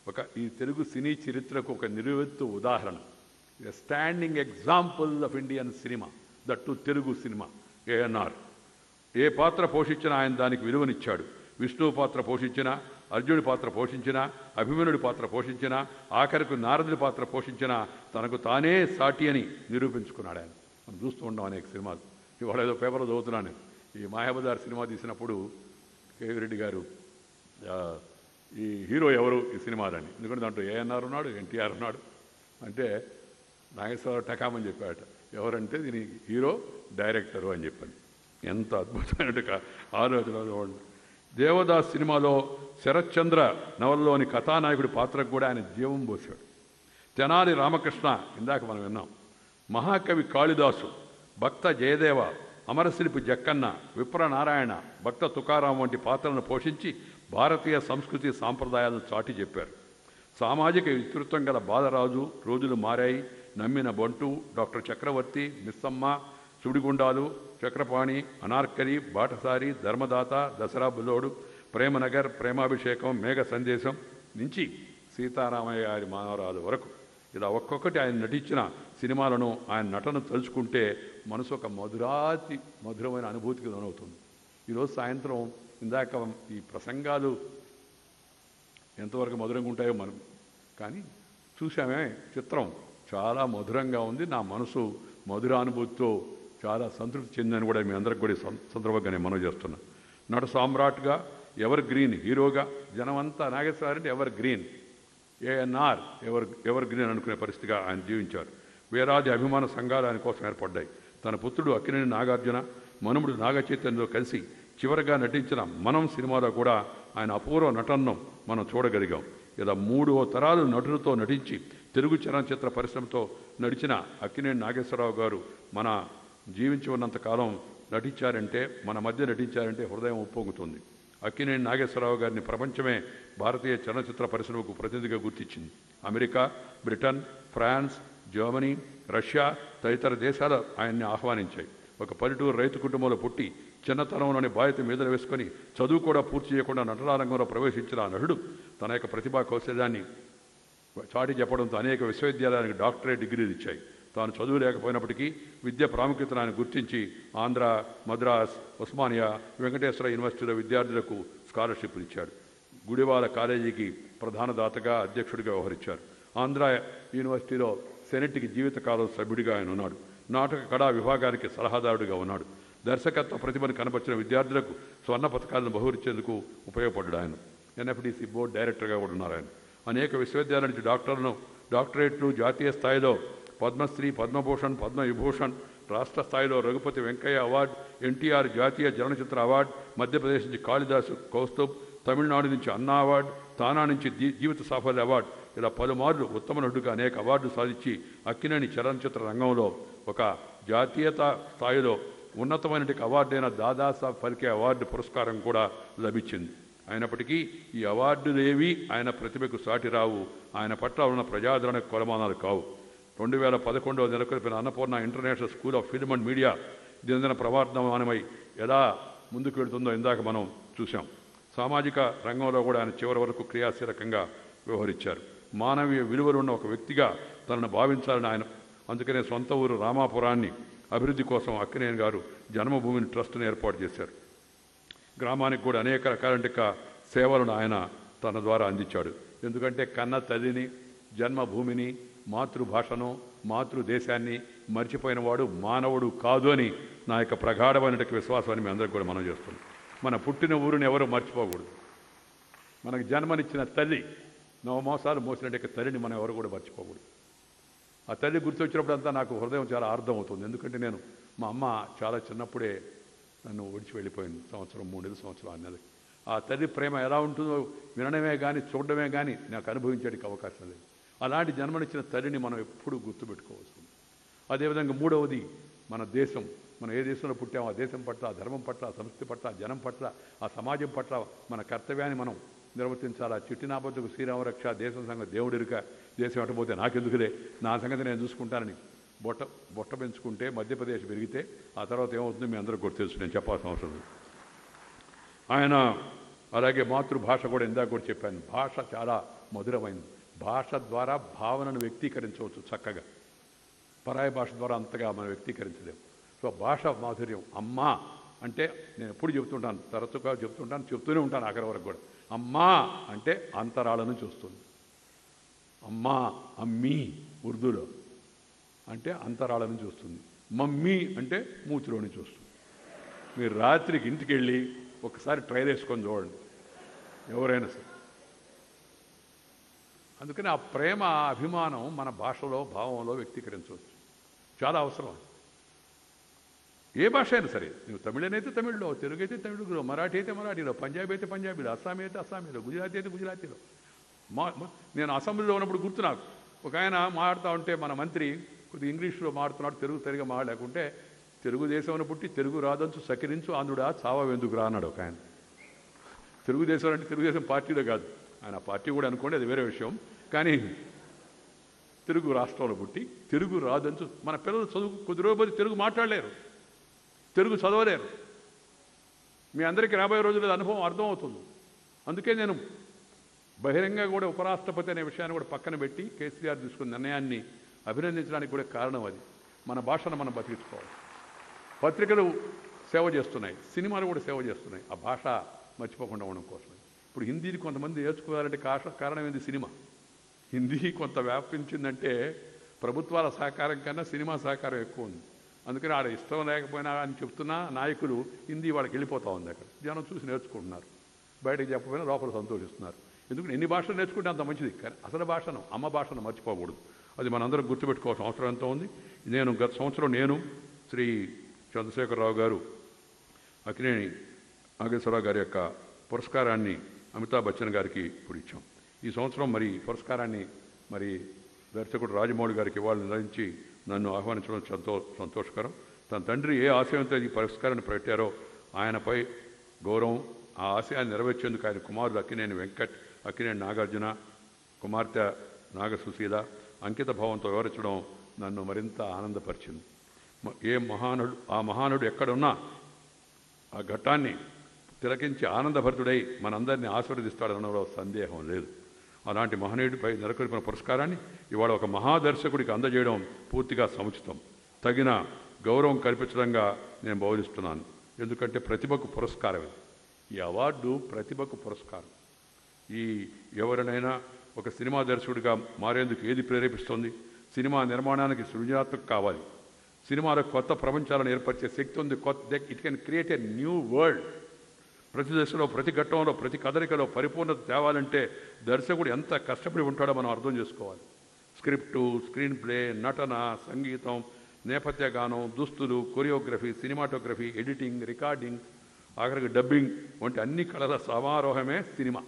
ఒక ఈ తెలుగు సినీ చరిత్రకు ఒక నిలువెత్తు ఉదాహరణ standing example of Indian cinema that Telugu cinema ANR ఏ పాత్ర పోషించినా ఆయన దానికి విలువనిచ్చాడు విష్ణువు పాత్ర పోషించిన అర్జునుడి పాత్ర పోషించిన అభిమన్యుడి పాత్ర పోషించిన ఆఖరికి నారదుడి పాత్ర పోషించిన తనకు తానే సాటి అని నిరూపించుకున్నాడు ఆయన మనం చూస్తూ ఉంటాం అనేక సినిమాలు ఇవాళ ఏదో పేపర్లో చదువుతున్నాను ఈ మాయాబజార్ సినిమా తీసినప్పుడు కేవీ రెడ్డి గారు ఆ, ఈ హీరో ఎవరు ఈ సినిమాలని ఎందుకంటే దాంట్లో ఏఎన్ఆర్ ఉన్నాడు ఎన్టీఆర్ ఉన్నాడు అంటే నాగేశ్వరరావు టకామని చెప్పాడట ఎవరంటే దీని హీరో డైరెక్టరు అని చెప్పాను ఎంత అద్భుతమైన ఒక ఆలోచన చూడండి. దేవదాస్ సినిమాలో శరత్చంద్ర నవలలోని కథానాయకుడి పాత్రకు కూడా ఆయన జీవం పోశాడు తెనాలి రామకృష్ణ ఇందాక మనం విన్నాం మహాకవి కాళిదాసు భక్త జయదేవ అమరశిల్పి జక్కన్న విప్రనారాయణ భక్త తుకారాం వంటి పాత్రలను పోషించి భారతీయ సంస్కృతి సాంప్రదాయాలను చాటి చెప్పారు సామాజిక విస్తృతం గల బాలరాజు రోజులు మారాయి నమ్మిన బంటు డాక్టర్ చక్రవర్తి మిస్సమ్మ సుడిగుండాలు చక్రపాణి అనార్కలి బాటసారి ధర్మదాత దసరా బుల్లోడు ప్రేమనగర్ ప్రేమాభిషేకం మేఘ సందేశం నుంచి సీతారామయ్య గారి మానవరాలు వరకు ఇలా ఒక్కొక్కటి ఆయన నటించిన సినిమాలను ఆయన నటన తలుచుకుంటే మనసు ఒక మధురాతి మధురమైన అనుభూతికి లోనవుతుంది ఈరోజు సాయంత్రం ఇందాక ఈ ప్రసంగాలు ఎంతవరకు మధురంగా ఉంటాయో మనం కానీ చూసామే చిత్రం చాలా మధురంగా ఉంది నా మనసు మధురానుభూతితో చాలా సంతృప్తి చెందని కూడా మీ అందరికి కూడా ఈ సం- సందర్భంగా నేను మనవి చేస్తున్నా నట సామ్రాట్గా ఎవర్ గ్రీన్ హీరోగా జనమంతా Nageswarareddy evergreen ANR ever evergreen అనుకునే పరిస్థితిగా ఆయన జీవించారు వేలాది అభిమాన సంఘాలు ఆయన కోసం ఏర్పడ్డాయి తన పుత్రుడు అక్కినేని నాగార్జున మనుముడు నాగచైతన్యతో కలిసి చివరగా నటించిన మనం సినిమాలో కూడా ఆయన అపూర్వ నటనను మనం చూడగలిగాం ఇలా మూడో తరాలు నటులతో నటించి తెలుగు చలనచిత్ర పరిశ్రమతో నడిచిన అక్కినేని నాగేశ్వరరావు గారు మన జీవించి ఉన్నంత కాలం నటించారంటే మన మధ్య నటించారంటే హృదయం ఉప్పొంగుతుంది అక్కినేని నాగేశ్వరరావు గారిని ప్రపంచమే భారతీయ చలనచిత్ర పరిశ్రమకు ప్రతినిధిగా గుర్తించింది America Britain France Germany Russia తదితర దేశాలు ఆయన్ని ఆహ్వానించాయి ఒక పల్లెటూరు రైతు కుటుంబంలో పుట్టి చిన్నతనంలోని బాధ్యత మీద వేసుకొని చదువు కూడా పూర్తి చేయకుండా నటనారంగంలో ప్రవేశించిన ఆ నటుడు తన యొక్క ప్రతిభా కౌశల్యాన్ని చాటి చెప్పడంతో అనేక విశ్వవిద్యాలయానికి డాక్టరేట్ డిగ్రీలు ఇచ్చాయి తాను చదువు లేకపోయినప్పటికీ విద్య ప్రాముఖ్యతను ఆయన గుర్తించి ఆంధ్ర మద్రాస్ ఉస్మానియా వెంకటేశ్వర యూనివర్సిటీలో విద్యార్థులకు స్కాలర్షిప్లు ఇచ్చాడు గుడివాల కాలేజీకి ప్రధాన దాతగా అధ్యక్షుడిగా వ్యవహరించారు ఆంధ్ర యూనివర్సిటీలో సెనెట్కి జీవితకాలం సభ్యుడిగా ఆయన ఉన్నాడు నాటక కళా విభాగానికి సలహాదారుడిగా ఉన్నాడు దర్శకత్వ ప్రతిభను కనపరిచిన విద్యార్థులకు స్వర్ణ పథకాలను బహురించేందుకు ఉపయోగపడ్డాడు ఆయన ఎన్ఎఫ్డిసి బోర్డు డైరెక్టర్గా కూడా ఉన్నారు ఆయన అనేక విశ్వవిద్యాలయాల నుంచి డాక్టర్లను డాక్టరేట్లు జాతీయ స్థాయిలో పద్మశ్రీ పద్మభూషణ్ పద్మవిభూషణ్ రాష్ట్ర స్థాయిలో రఘుపతి వెంకయ్య అవార్డు ఎన్టీఆర్ జాతీయ చలనచిత్ర అవార్డు మధ్యప్రదేశ్ నుంచి కాళిదాసు కౌస్తుబ్ తమిళనాడు నుంచి అన్నా అవార్డు తానా నుంచి జీ- జీవిత సాఫల్య అవార్డు ఇలా పలుమార్లు ఉత్తమ నటుడిగా అనేక అవార్డులు సాధించి అక్కినేని చలనచిత్ర రంగంలో ఒక జాతీయత స్థాయిలో ఉన్నతమైన అవార్డైన దాదాసాహెబ్ ఫల్కే అవార్డు పురస్కారం కూడా లభించింది అయినప్పటికీ ఈ అవార్డులేవి ఆయన ప్రతిభకు సాటి రావు ఆయన పట్ల ఉన్న ప్రజాదరణ కొలమానాలు కావు రెండు వేల పదకొండవ నెలకొల్పిన Annapurna International School of Film and Media దినదిన ప్రవర్ధమానమై ఎలా ముందుకు వెళ్తుందో ఇందాక మనం చూసాం సామాజిక రంగంలో కూడా ఆయన చివరి వరకు క్రియాశీలకంగా వ్యవహరించారు మానవీయ విలువలున్న ఒక వ్యక్తిగా తనను భావించాలని ఆయన అందుకనే సొంత ఊరు రామాపురాన్ని అభివృద్ధి కోసం అక్కినేని గారు జన్మభూమిని ట్రస్ట్ను ఏర్పాటు చేశారు గ్రామానికి కూడా అనేక రకాలంటి సేవలను ఆయన తన ద్వారా అందించాడు ఎందుకంటే కన్న తల్లిని జన్మభూమిని మాతృభాషను మాతృదేశాన్ని మర్చిపోయిన వాడు మానవుడు కాదు అని నా యొక్క ప్రగాఢమైన విశ్వాసాన్ని మీ అందరికి కూడా మనం చేస్తున్నాం మన పుట్టిన ఊరిని ఎవరు మర్చిపోకూడదు మనకు జన్మనిచ్చిన తల్లి నవమాసాలు మోసినట్టు తల్లిని మనం ఎవరు కూడా మర్చిపోకూడదు ఆ తల్లి గుర్తొచ్చినప్పుడంతా నాకు హృదయం చాలా అర్థం అవుతుంది ఎందుకంటే నేను మా అమ్మ చాలా చిన్నప్పుడే నన్ను విడిచి వెళ్ళిపోయింది సంవత్సరం మూడు నెలలు సంవత్సరం ఆరు నెలలు ఆ తల్లి ప్రేమ ఎలా ఉంటుందో వినడమే కానీ చూడడమే కానీ నాకు అనుభవించడానికి అవకాశం లేదు అలాంటి జన్మనిచ్చిన తల్లిని మనం ఎప్పుడూ గుర్తుపెట్టుకోవాల్సింది అదేవిధంగా మూడవది మన దేశం మనం ఏ దేశంలో పుట్టామో ఆ దేశం పట్ల ఆ ధర్మం పట్ల ఆ సంస్కృతి పట్ల ఆ జనం పట్ల ఆ సమాజం పట్ల మన కర్తవ్యాన్ని మనం నిర్వర్తించాలా చిట్టినాపత్తుకు శ్రీరామరక్ష దేశం సంగతి దేవుడిరుక దేశం ఎట్టబోతే నాకెందుకులే నా సంగతి నేను చూసుకుంటానని బొట్ట బొట్ట పెంచుకుంటే మధ్యప్రదేశ్ పెరిగితే ఆ తర్వాత ఏమవుతుందో మీ అందరికీ కూడా తెలుసు నేను చెప్పాల్సిన అవసరం లేదు ఆయన అలాగే మాతృభాష కూడా ఇందాక కూడా చెప్పాను భాష చాలా మధురమైంది భాష ద్వారా భావనను వ్యక్తీకరించవచ్చు చక్కగా పరాయి భాష ద్వారా అంతగా మనం వ్యక్తీకరించలేము సో భాష మాధుర్యం అమ్మా అంటే నేను ఎప్పుడు చెబుతుంటాను తరచుగా చెప్తుంటాను చెప్తూనే ఉంటాను ఆఖరి వరకు కూడా అమ్మా అంటే అంతరాలను చూస్తుంది అమ్మా అమ్మీ ఉర్దూలో అంటే అంతరాలను చూస్తుంది మమ్మీ అంటే మూతిలోని చూస్తుంది మీరు రాత్రికి ఇంటికి వెళ్ళి ఒకసారి ట్రైల్ వేసుకొని చూడండి ఎవరైనా సరే అందుకని ఆ ప్రేమ ఆ అభిమానం మన భాషలో భావంలో వ్యక్తీకరించవచ్చు చాలా అవసరం అది. ఏ భాష అయినా సరే నువ్వు తమిళనైతే తమిళ్లో తెలుగు అయితే తెలుగులో మరాఠీ అయితే మరాఠీలో పంజాబీ అయితే పంజాబీలో అస్సామీ అయితే అస్సామీలో గుజరాతీ అయితే గుజరాతీలో మా మా- నేను అసెంబ్లీలో ఉన్నప్పుడు గుర్తు నాకు ఒక ఆయన మాట్లాడుతూ ఉంటే మన మంత్రి కొద్దిగా ఇంగ్లీష్లో మాడుతున్నాడు తెలుగు సరిగా మాడలేకుంటే తెలుగుదేశంలో పుట్టి తెలుగు రాదంచు సకిరించు ఆంధ్రుడా చావా ఎందుకు రా అన్నాడు ఒక ఆయన తెలుగుదేశం అంటే తెలుగుదేశం పార్టీలో కాదు ఆయన పార్టీ కూడా అనుకోండి అది వేరే విషయం కానీ తెలుగు రాష్ట్రంలో పుట్టి తెలుగు రాదంచు మన పిల్లలు చదువు కొద్ది రోజులు తెలుగు మాట్లాడలేరు తెలుగు చదవలేరు మీ అందరికీ రాబోయే రోజుల్లో అనుభవం అర్థమవుతుంది అందుకే నేను బహిరంగ కూడా ఉపరాష్ట్రపతి అనే విషయాన్ని కూడా పక్కన పెట్టి కేసీఆర్ తీసుకున్న నిర్ణయాన్ని అభినందించడానికి కూడా కారణం అది మన భాషను మనం బతికించుకోవాలి పత్రికలు సేవ చేస్తున్నాయి సినిమాలు కూడా సేవ చేస్తున్నాయి ఆ భాష మర్చిపోకుండా ఉండడం కోసం ఇప్పుడు హిందీని కొంతమంది నేర్చుకోవాలంటే కాష కారణం ఏంది సినిమా హిందీ కొంత వ్యాపించిందంటే ప్రభుత్వాల సహకారం కన్నా సినిమా సహకారం ఎక్కువ ఉంది అందుకని ఆడ ఇష్టం లేకపోయినా అని చెప్తున్నా నాయకులు హిందీ వాళ్ళకి వెళ్ళిపోతూ ఉంది అక్కడ జనం చూసి నేర్చుకుంటున్నారు బయటకు చెప్పకపోయినా లోపల సంతోషిస్తున్నారు ఎందుకంటే ఎన్ని భాషలు నేర్చుకుంటే అంత మంచిది కానీ అసలు భాషను అమ్మ భాషను మర్చిపోకూడదు అది మనందరం గుర్తుపెట్టుకోవాల్సిన అవసరం ఎంతో ఉంది నేను గత సంవత్సరం నేను శ్రీ చంద్రశేఖరరావు గారు అక్కినేని నాగేశ్వరరావు గారి యొక్క పురస్కారాన్ని అమితాబ్ బచ్చన్ గారికి ఇప్పుడు ఇచ్చాం ఈ సంవత్సరం మరి పురస్కారాన్ని మరి దర్శకుడు రాజమౌళి గారికి ఇవాళ నిర్వహించి నన్ను ఆహ్వానించడం సంతో సంతోషకరం తన తండ్రి ఏ ఆశయంతో ఈ పురస్కారాన్ని పెట్టారో ఆయనపై గౌరవం ఆ ఆశయాన్ని నెరవేర్చేందుకు ఆయన కుమారుడు అక్కినేని వెంకట్ అక్కినేని నాగార్జున కుమార్తె నాగసుశీల అంకిత భావంతో వివరించడం నన్ను మరింత ఆనందపరిచింది మ- ఏ మహానుడు ఆ మహానుడు ఎక్కడున్నా ఆ ఘట్టాన్ని తిలకించి ఆనందభరితుడై మనందరినీ ఆశీర్వదిస్తాడనడంలో సందేహం లేదు అలాంటి మహనీయుడిపై నెలకొల్పిన పురస్కారాన్ని ఇవాళ ఒక మహాదర్శకుడికి అందజేయడం పూర్తిగా సముచితం తగిన గౌరవం కల్పించడంగా నేను భావిస్తున్నాను ఎందుకంటే ప్రతిభకు పురస్కారం ఇది. ఈ అవార్డు ప్రతిభకు పురస్కారం ఈ ఎవరినైనా ఒక సినిమా దర్శకుడిగా మారేందుకు ఏది ప్రేరేపిస్తుంది సినిమా నిర్మాణానికి సృజనాత్మక కావాలి సినిమాలో కొత్త ప్రపంచాలను ఏర్పరిచే శక్తి ఉంది కొత్త it can create a new world ప్రతి దశలో ప్రతి ఘట్టంలో ప్రతి కదలికలో పరిపూర్ణత తేవాలంటే దర్శకుడు ఎంత కష్టపడి ఉంటాడో మనం అర్థం చేసుకోవాలి స్క్రిప్టు స్క్రీన్ ప్లే నటన సంగీతం నేపథ్య గానం దుస్తులు కొరియోగ్రఫీ సినిమాటోగ్రఫీ ఎడిటింగ్ రికార్డింగ్ ఆఖరికి డబ్బింగ్ వంటి అన్ని కళల సమారోహమే సినిమా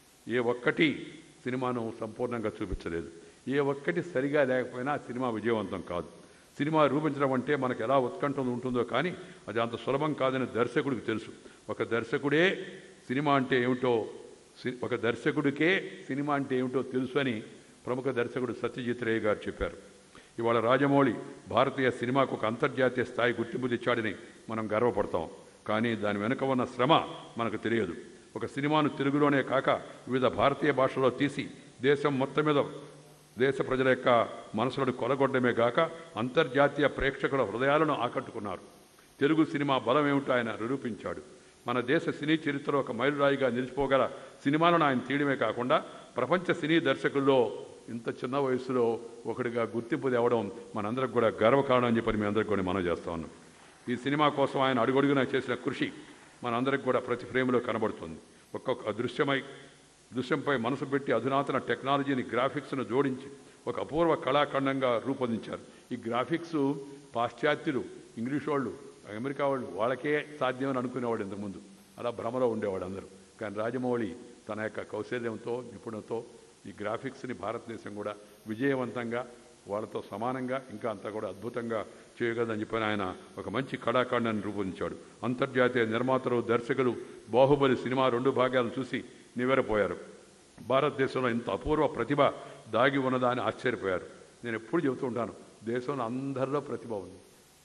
ఏ ఒక్కటి సినిమాను సంపూర్ణంగా చూపించలేదు ఏ ఒక్కటి సరిగా లేకపోయినా ఆ సినిమా విజయవంతం కాదు సినిమా రూపించడం అంటే మనకు ఎలా ఉత్కంఠ ఉంటుందో కానీ అది అంత సులభం కాదని దర్శకుడికి తెలుసు ఒక దర్శకుడే సినిమా అంటే ఏమిటో సి- ఒక దర్శకుడికే సినిమా అంటే ఏమిటో తెలుసు అని ప్రముఖ దర్శకుడు సత్యజిత్ రే గారు చెప్పారు ఇవాళ రాజమౌళి భారతీయ సినిమాకు ఒక అంతర్జాతీయ స్థాయి గుర్తింపు తెచ్చాడని మనం గర్వపడతాం కానీ దాని వెనుక ఉన్న శ్రమ మనకు తెలియదు ఒక సినిమాను తెలుగులోనే కాక వివిధ భారతీయ భాషలో తీసి దేశం మొత్తం మీద దేశ ప్రజల యొక్క మనసులను కొలగొట్టడమే గాక అంతర్జాతీయ ప్రేక్షకుల హృదయాలను ఆకట్టుకున్నారు తెలుగు సినిమా బలం ఏమిటో ఆయన నిరూపించాడు మన దేశ సినీ చరిత్రలో ఒక మైలురాయిగా నిలిచిపోగల సినిమాలను ఆయన తీయడమే కాకుండా ప్రపంచ సినీ దర్శకుల్లో ఇంత చిన్న వయసులో ఒకటిగా గుర్తింపు తేవడం మనందరికి కూడా గర్వకారణం అని చెప్పని మీ అందరికి కూడా మనం చేస్తా ఉన్నాం ఈ సినిమా కోసం ఆయన అడుగడుగునా చేసిన కృషి మనందరికి కూడా ప్రతి ఫ్రేమ్లో కనబడుతుంది ఒక్కొక్క దృశ్యమై దృశ్యంపై మనసు పెట్టి అధునాతన టెక్నాలజీని గ్రాఫిక్స్ను జోడించి ఒక అపూర్వ కళాఖండంగా రూపొందించారు ఈ గ్రాఫిక్స్ పాశ్చాత్యులు ఇంగ్లీష్ వాళ్ళు అమెరికా వాళ్ళు వాళ్ళకే సాధ్యమని అనుకునేవాడు ఇంతకుముందు అలా భ్రమలో ఉండేవాడు అందరూ కానీ రాజమౌళి తన యొక్క కౌశల్యంతో నిపుణతో ఈ గ్రాఫిక్స్ని భారతదేశం కూడా విజయవంతంగా వాళ్ళతో సమానంగా ఇంకా అంతా కూడా అద్భుతంగా చేయగలదని చెప్పని ఆయన ఒక మంచి కళాఖండాన్ని రూపొందించాడు అంతర్జాతీయ నిర్మాతలు దర్శకులు బాహుబలి సినిమా రెండు భాగాలు చూసి నివ్వెరపోయారు భారతదేశంలో ఇంత అపూర్వ ప్రతిభ దాగి ఉన్నదా అని ఆశ్చర్యపోయారు నేను ఎప్పుడు చెబుతూ ఉంటాను దేశంలో అందరిలో ప్రతిభ ఉంది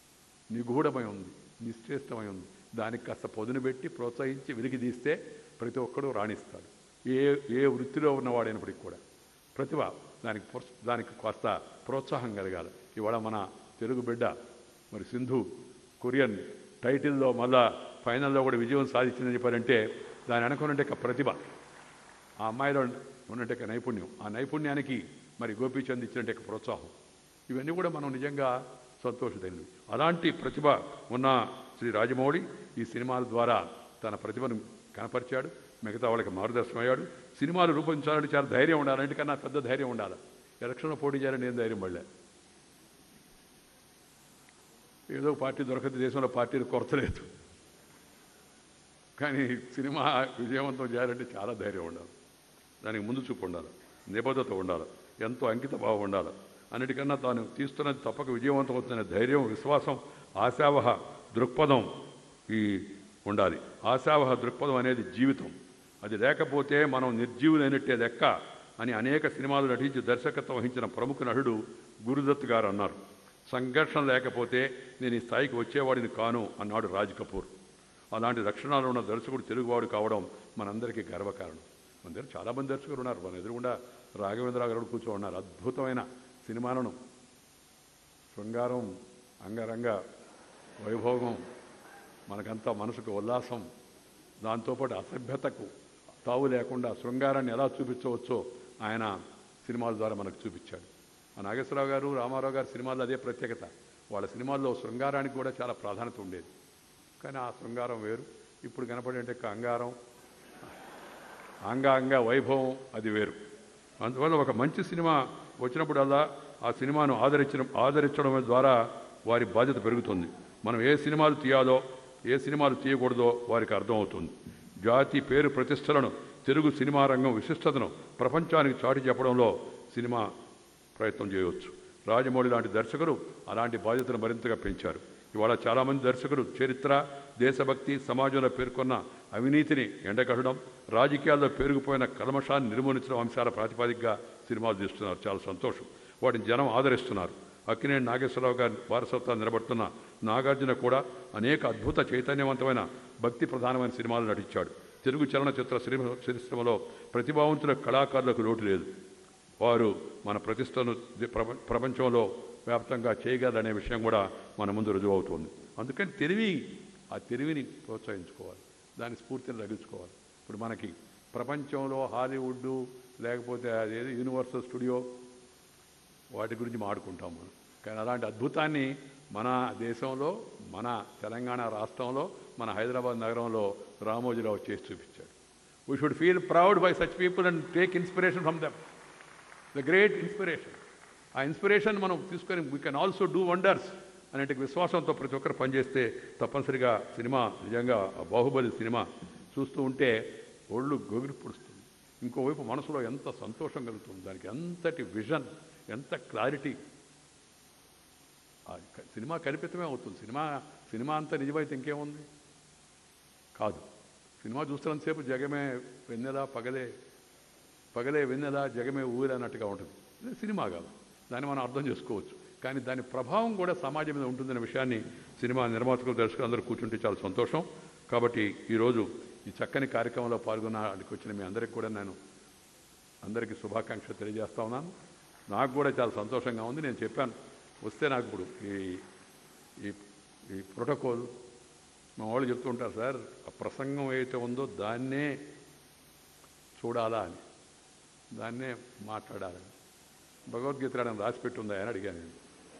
నిగూఢమై ఉంది నిశ్చేష్టమై ఉంది దానికి కాస్త పొదును పెట్టి ప్రోత్సహించి వెలికి తీస్తే ప్రతి ఒక్కడూ రాణిస్తాడు ఏ ఏ వృత్తిలో ఉన్నవాడైనప్పటికీ కూడా ప్రతిభ దానికి ప్రోత్స- దానికి కాస్త ప్రోత్సాహం కలగాలి ఇవాళ మన తెలుగు బిడ్డ మరి సింధు కొరియన్ టైటిల్లో మళ్ళా ఫైనల్లో కూడా విజయం సాధించిందని చెప్పారంటే దాని వెనకనుంటే ఒక ప్రతిభ ఆ అమ్మాయిలో ఉన్నట్టు ఒక నైపుణ్యం ఆ నైపుణ్యానికి మరి గోపీచంద్ ఇచ్చినట్టు ఒక ప్రోత్సాహం ఇవన్నీ కూడా మనం నిజంగా సంతోషదైనవి అలాంటి ప్రతిభ ఉన్న శ్రీ రాజమౌళి ఈ సినిమాల ద్వారా తన ప్రతిభను కనపరిచాడు మిగతా వాళ్ళకి మార్గదర్శనం అయ్యాడు సినిమాలు రూపొందించాలంటే చాలా ధైర్యం ఉండాలి అన్నిటికన్నా పెద్ద ధైర్యం ఉండాలి ఎలక్షన్లో పోటీ చేయాలని నేను ధైర్యం పడలే ఏదో పార్టీ దొరకదు దేశంలో పార్టీలు కొరత లేదు కానీ సినిమా విజయవంతం చేయాలంటే చాలా ధైర్యం ఉండాలి దానికి ముందు చూపు ఉండాలి నిబద్ధత ఉండాలి ఎంతో అంకిత భావం ఉండాలి అన్నిటికన్నా తాను తీస్తున్నది తప్పక విజయవంతం అవుతుందనే ధైర్యం విశ్వాసం ఆశావహ దృక్పథం ఈ ఉండాలి ఆశావహ దృక్పథం అనేది జీవితం అది లేకపోతే మనం నిర్జీవులైనట్టే లెక్క అని అనేక సినిమాలు నటించి దర్శకత్వం వహించిన ప్రముఖ నటుడు గురుదత్ గారు అన్నారు సంఘర్షణ లేకపోతే నేను ఈ స్థాయికి వచ్చేవాడిని కాను అన్నాడు రాజ్ కపూర్ అలాంటి లక్షణాలు ఉన్న దర్శకుడు తెలుగువాడు కావడం మనందరికీ గర్వకారణం మన దగ్గర చాలామంది దర్శకులు ఉన్నారు మన ఎదురుగుండా రాఘవేంద్ర గారు కూర్చో ఉన్నారు అద్భుతమైన సినిమాలను శృంగారం అంగరంగ వైభోగం మనకంతా మనసుకు ఉల్లాసం దాంతోపాటు అసభ్యతకు తావు లేకుండా శృంగారాన్ని ఎలా చూపించవచ్చో ఆయన సినిమాల ద్వారా మనకు చూపించాడు ఆ నాగేశ్వరరావు గారు రామారావు గారి సినిమాల్లో అదే ప్రత్యేకత వాళ్ళ సినిమాల్లో శృంగారానికి కూడా చాలా ప్రాధాన్యత ఉండేది కానీ ఆ శృంగారం వేరు ఇప్పుడు కనపడే అంగారం అంగాంగ వైభవం అది వేరు అందువల్ల ఒక మంచి సినిమా వచ్చినప్పుడల్లా ఆ సినిమాను ఆదరించడం ఆదరించడం ద్వారా వారి బాధ్యత పెరుగుతుంది మనం ఏ సినిమాలు తీయాలో ఏ సినిమాలు తీయకూడదో వారికి అర్థమవుతుంది జాతి పేరు ప్రతిష్టలను తెలుగు సినిమా రంగం విశిష్టతను ప్రపంచానికి చాటి చెప్పడంలో సినిమా ప్రయత్నం చేయవచ్చు రాజమౌళి లాంటి దర్శకులు అలాంటి బాధ్యతను మరింతగా పెంచారు ఇవాళ చాలామంది దర్శకులు చరిత్ర దేశభక్తి సమాజంలో పేర్కొన్న అవినీతిని ఎండగట్టడం రాజకీయాల్లో పెరిగిపోయిన కల్మషాన్ని నిర్మూలించడం అంశాల ప్రాతిపదికగా సినిమాలు తీస్తున్నారు చాలా సంతోషం వాటిని జనం ఆదరిస్తున్నారు అక్కినేని నాగేశ్వరరావు గారి వారసత్వాన్ని నిలబడుతున్న నాగార్జున కూడా అనేక అద్భుత చైతన్యవంతమైన భక్తి ప్రధానమైన సినిమాలు నటించాడు తెలుగు చలనచిత్ర సినిమా పరిశ్రమలో ప్రతిభావంతుల కళాకారులకు లోటు లేదు వారు మన ప్రతిష్టను ది- ప్రప- ప్రపంచంలో వ్యాప్తంగా చేయగలరనే విషయం కూడా మన ముందు రుజువవుతుంది అందుకని తెలివి ఆ తెలివిని ప్రోత్సహించుకోవాలి దాని స్ఫూర్తిని రగించుకోవాలి ఇప్పుడు మనకి ప్రపంచంలో హాలీవుడ్ లేకపోతే అదేదో యూనివర్సల్ స్టూడియో వాటి గురించి మాడుకుంటాం మనం కానీ అలాంటి అద్భుతాన్ని మన దేశంలో మన తెలంగాణ రాష్ట్రంలో మన హైదరాబాద్ నగరంలో రామోజీరావు చేసి చూపించాడు we should feel proud by such people and take inspiration from them the great inspiration ఆ ఇన్స్పిరేషన్ మనం తీసుకొని we can also do wonders అనేటి విశ్వాసంతో ప్రతి ఒక్కరు పనిచేస్తే తప్పనిసరిగా సినిమా నిజంగా ఆ బాహుబలి సినిమా చూస్తూ ఉంటే ఒళ్ళు గొగిరి పుడుస్తుంది ఇంకోవైపు మనసులో ఎంత సంతోషం కలుగుతుంది దానికి ఎంతటి విజన్ ఎంత క్లారిటీ ఆ క- సినిమా కల్పితమే అవుతుంది సినిమా సినిమా అంతా నిజమైతే ఇంకేముంది కాదు సినిమా చూస్తున్నంతసేపు జగమే వెన్నెల పగలే పగలే వెన్నెల జగమే ఊరు అన్నట్టుగా ఉంటుంది ఇది సినిమా కాదు దాన్ని మనం అర్థం చేసుకోవచ్చు కానీ దాని ప్రభావం కూడా సమాజం మీద ఉంటుందనే విషయాన్ని సినిమా నిర్మాతలు దర్శకులు అందరూ కూర్చుంటే చాలా సంతోషం కాబట్టి ఈరోజు ఈ చక్కని కార్యక్రమంలో పాల్గొన్న అక్కడికి వచ్చిన మీ అందరికీ కూడా నేను అందరికీ శుభాకాంక్షలు తెలియజేస్తా ఉన్నాను నాకు కూడా చాలా సంతోషంగా ఉంది నేను చెప్పాను వస్తే నాకు ఇప్పుడు ఈ ఈ ఈ ప్రోటోకాల్ మా వాళ్ళు చెప్తూ ఉంటారు సార్ ఆ ప్రసంగం ఏదైతే ఉందో దాన్నే చూడాలా అని దాన్నే మాట్లాడాలని భగవద్గీత రాయడం రాసి పెట్టుందా అని అడిగాను నేను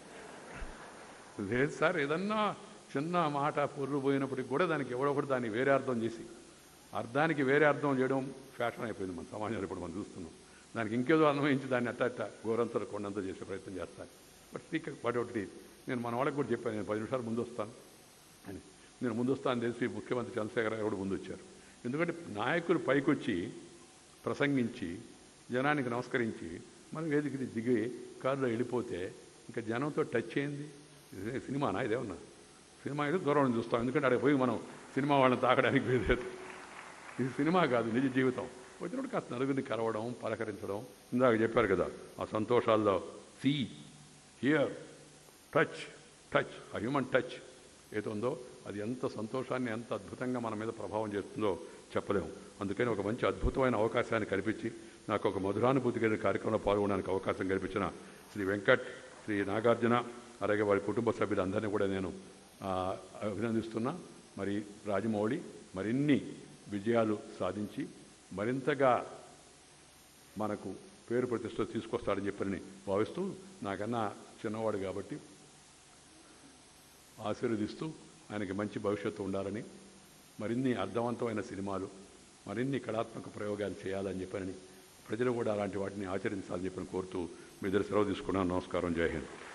లేదు సార్ ఏదన్నా చిన్న మాట పొర్రు పోయినప్పటికి కూడా దానికి ఎవడొకటి దాన్ని వేరే అర్థం చేసి అర్థానికి వేరే అర్థం చేయడం ఫ్యాషన్ అయిపోయింది మన సమాజంలో ఇప్పుడు మనం చూస్తున్నాం దానికి ఇంకేదో అన్వయించి దాన్ని అట్ట అట్ట గోరంతలు కొండంత చేసే ప్రయత్నం చేస్తాను బట్ స్పీక్ బట్ ఒకటి నేను మన వాళ్ళకి కూడా చెప్పాను నేను పది నిమిషాలు ముందు వస్తాను అని నేను ముందు వస్తాను తెలిసి ముఖ్యమంత్రి చంద్రశేఖర గారు కూడా ముందు వచ్చారు ఎందుకంటే నాయకులు పైకొచ్చి ప్రసంగించి జనానికి నమస్కరించి మనం వేదికకి దిగి కారులో వెళ్ళిపోతే ఇంకా జనంతో టచ్ అయింది ఇదే సినిమానా ఇదేమన్నా సినిమా అయితే దూరం నుంచి చూస్తాం ఎందుకంటే అక్కడ పోయి మనం సినిమా వాళ్ళని తాకడానికి వీలేదు ఇది సినిమా కాదు నిజ జీవితం వచ్చినప్పుడు కాస్త నలుగురిని కలవడం పలకరించడం ఇందాక చెప్పారు కదా ఆ సంతోషాల్లో సీ హియర్ టచ్ టచ్ ఆ హ్యూమన్ టచ్ ఏదో ఉందో అది ఎంత సంతోషాన్ని ఎంత అద్భుతంగా మన మీద ప్రభావం చేస్తుందో చెప్పలేము అందుకని ఒక మంచి అద్భుతమైన అవకాశాన్ని కల్పించి నాకు ఒక మధురానుభూతి కలిగిన కార్యక్రమంలో పాల్గొనడానికి అవకాశం కల్పించిన శ్రీ వెంకట్ శ్రీ నాగార్జున అలాగే వారి కుటుంబ సభ్యులందరినీ కూడా నేను ఆ, అభినందిస్తున్నా మరి రాజమౌళి మరిన్ని విజయాలు సాధించి మరింతగా మనకు పేరు ప్రతిష్ట తీసుకొస్తాడని చెప్పని భావిస్తూ నాకన్నా చిన్నవాడు కాబట్టి ఆశీర్వదిస్తూ ఆయనకి మంచి భవిష్యత్తు ఉండాలని మరిన్ని అర్థవంతమైన సినిమాలు మరిన్ని కళాత్మక ప్రయోగాలు చేయాలని చెప్పని ప్రజలు కూడా అలాంటి వాటిని ఆచరించాలని చెప్పని కోరుతూ మీ దగ్గర సెలవు తీసుకున్నాను నమస్కారం జై హింద్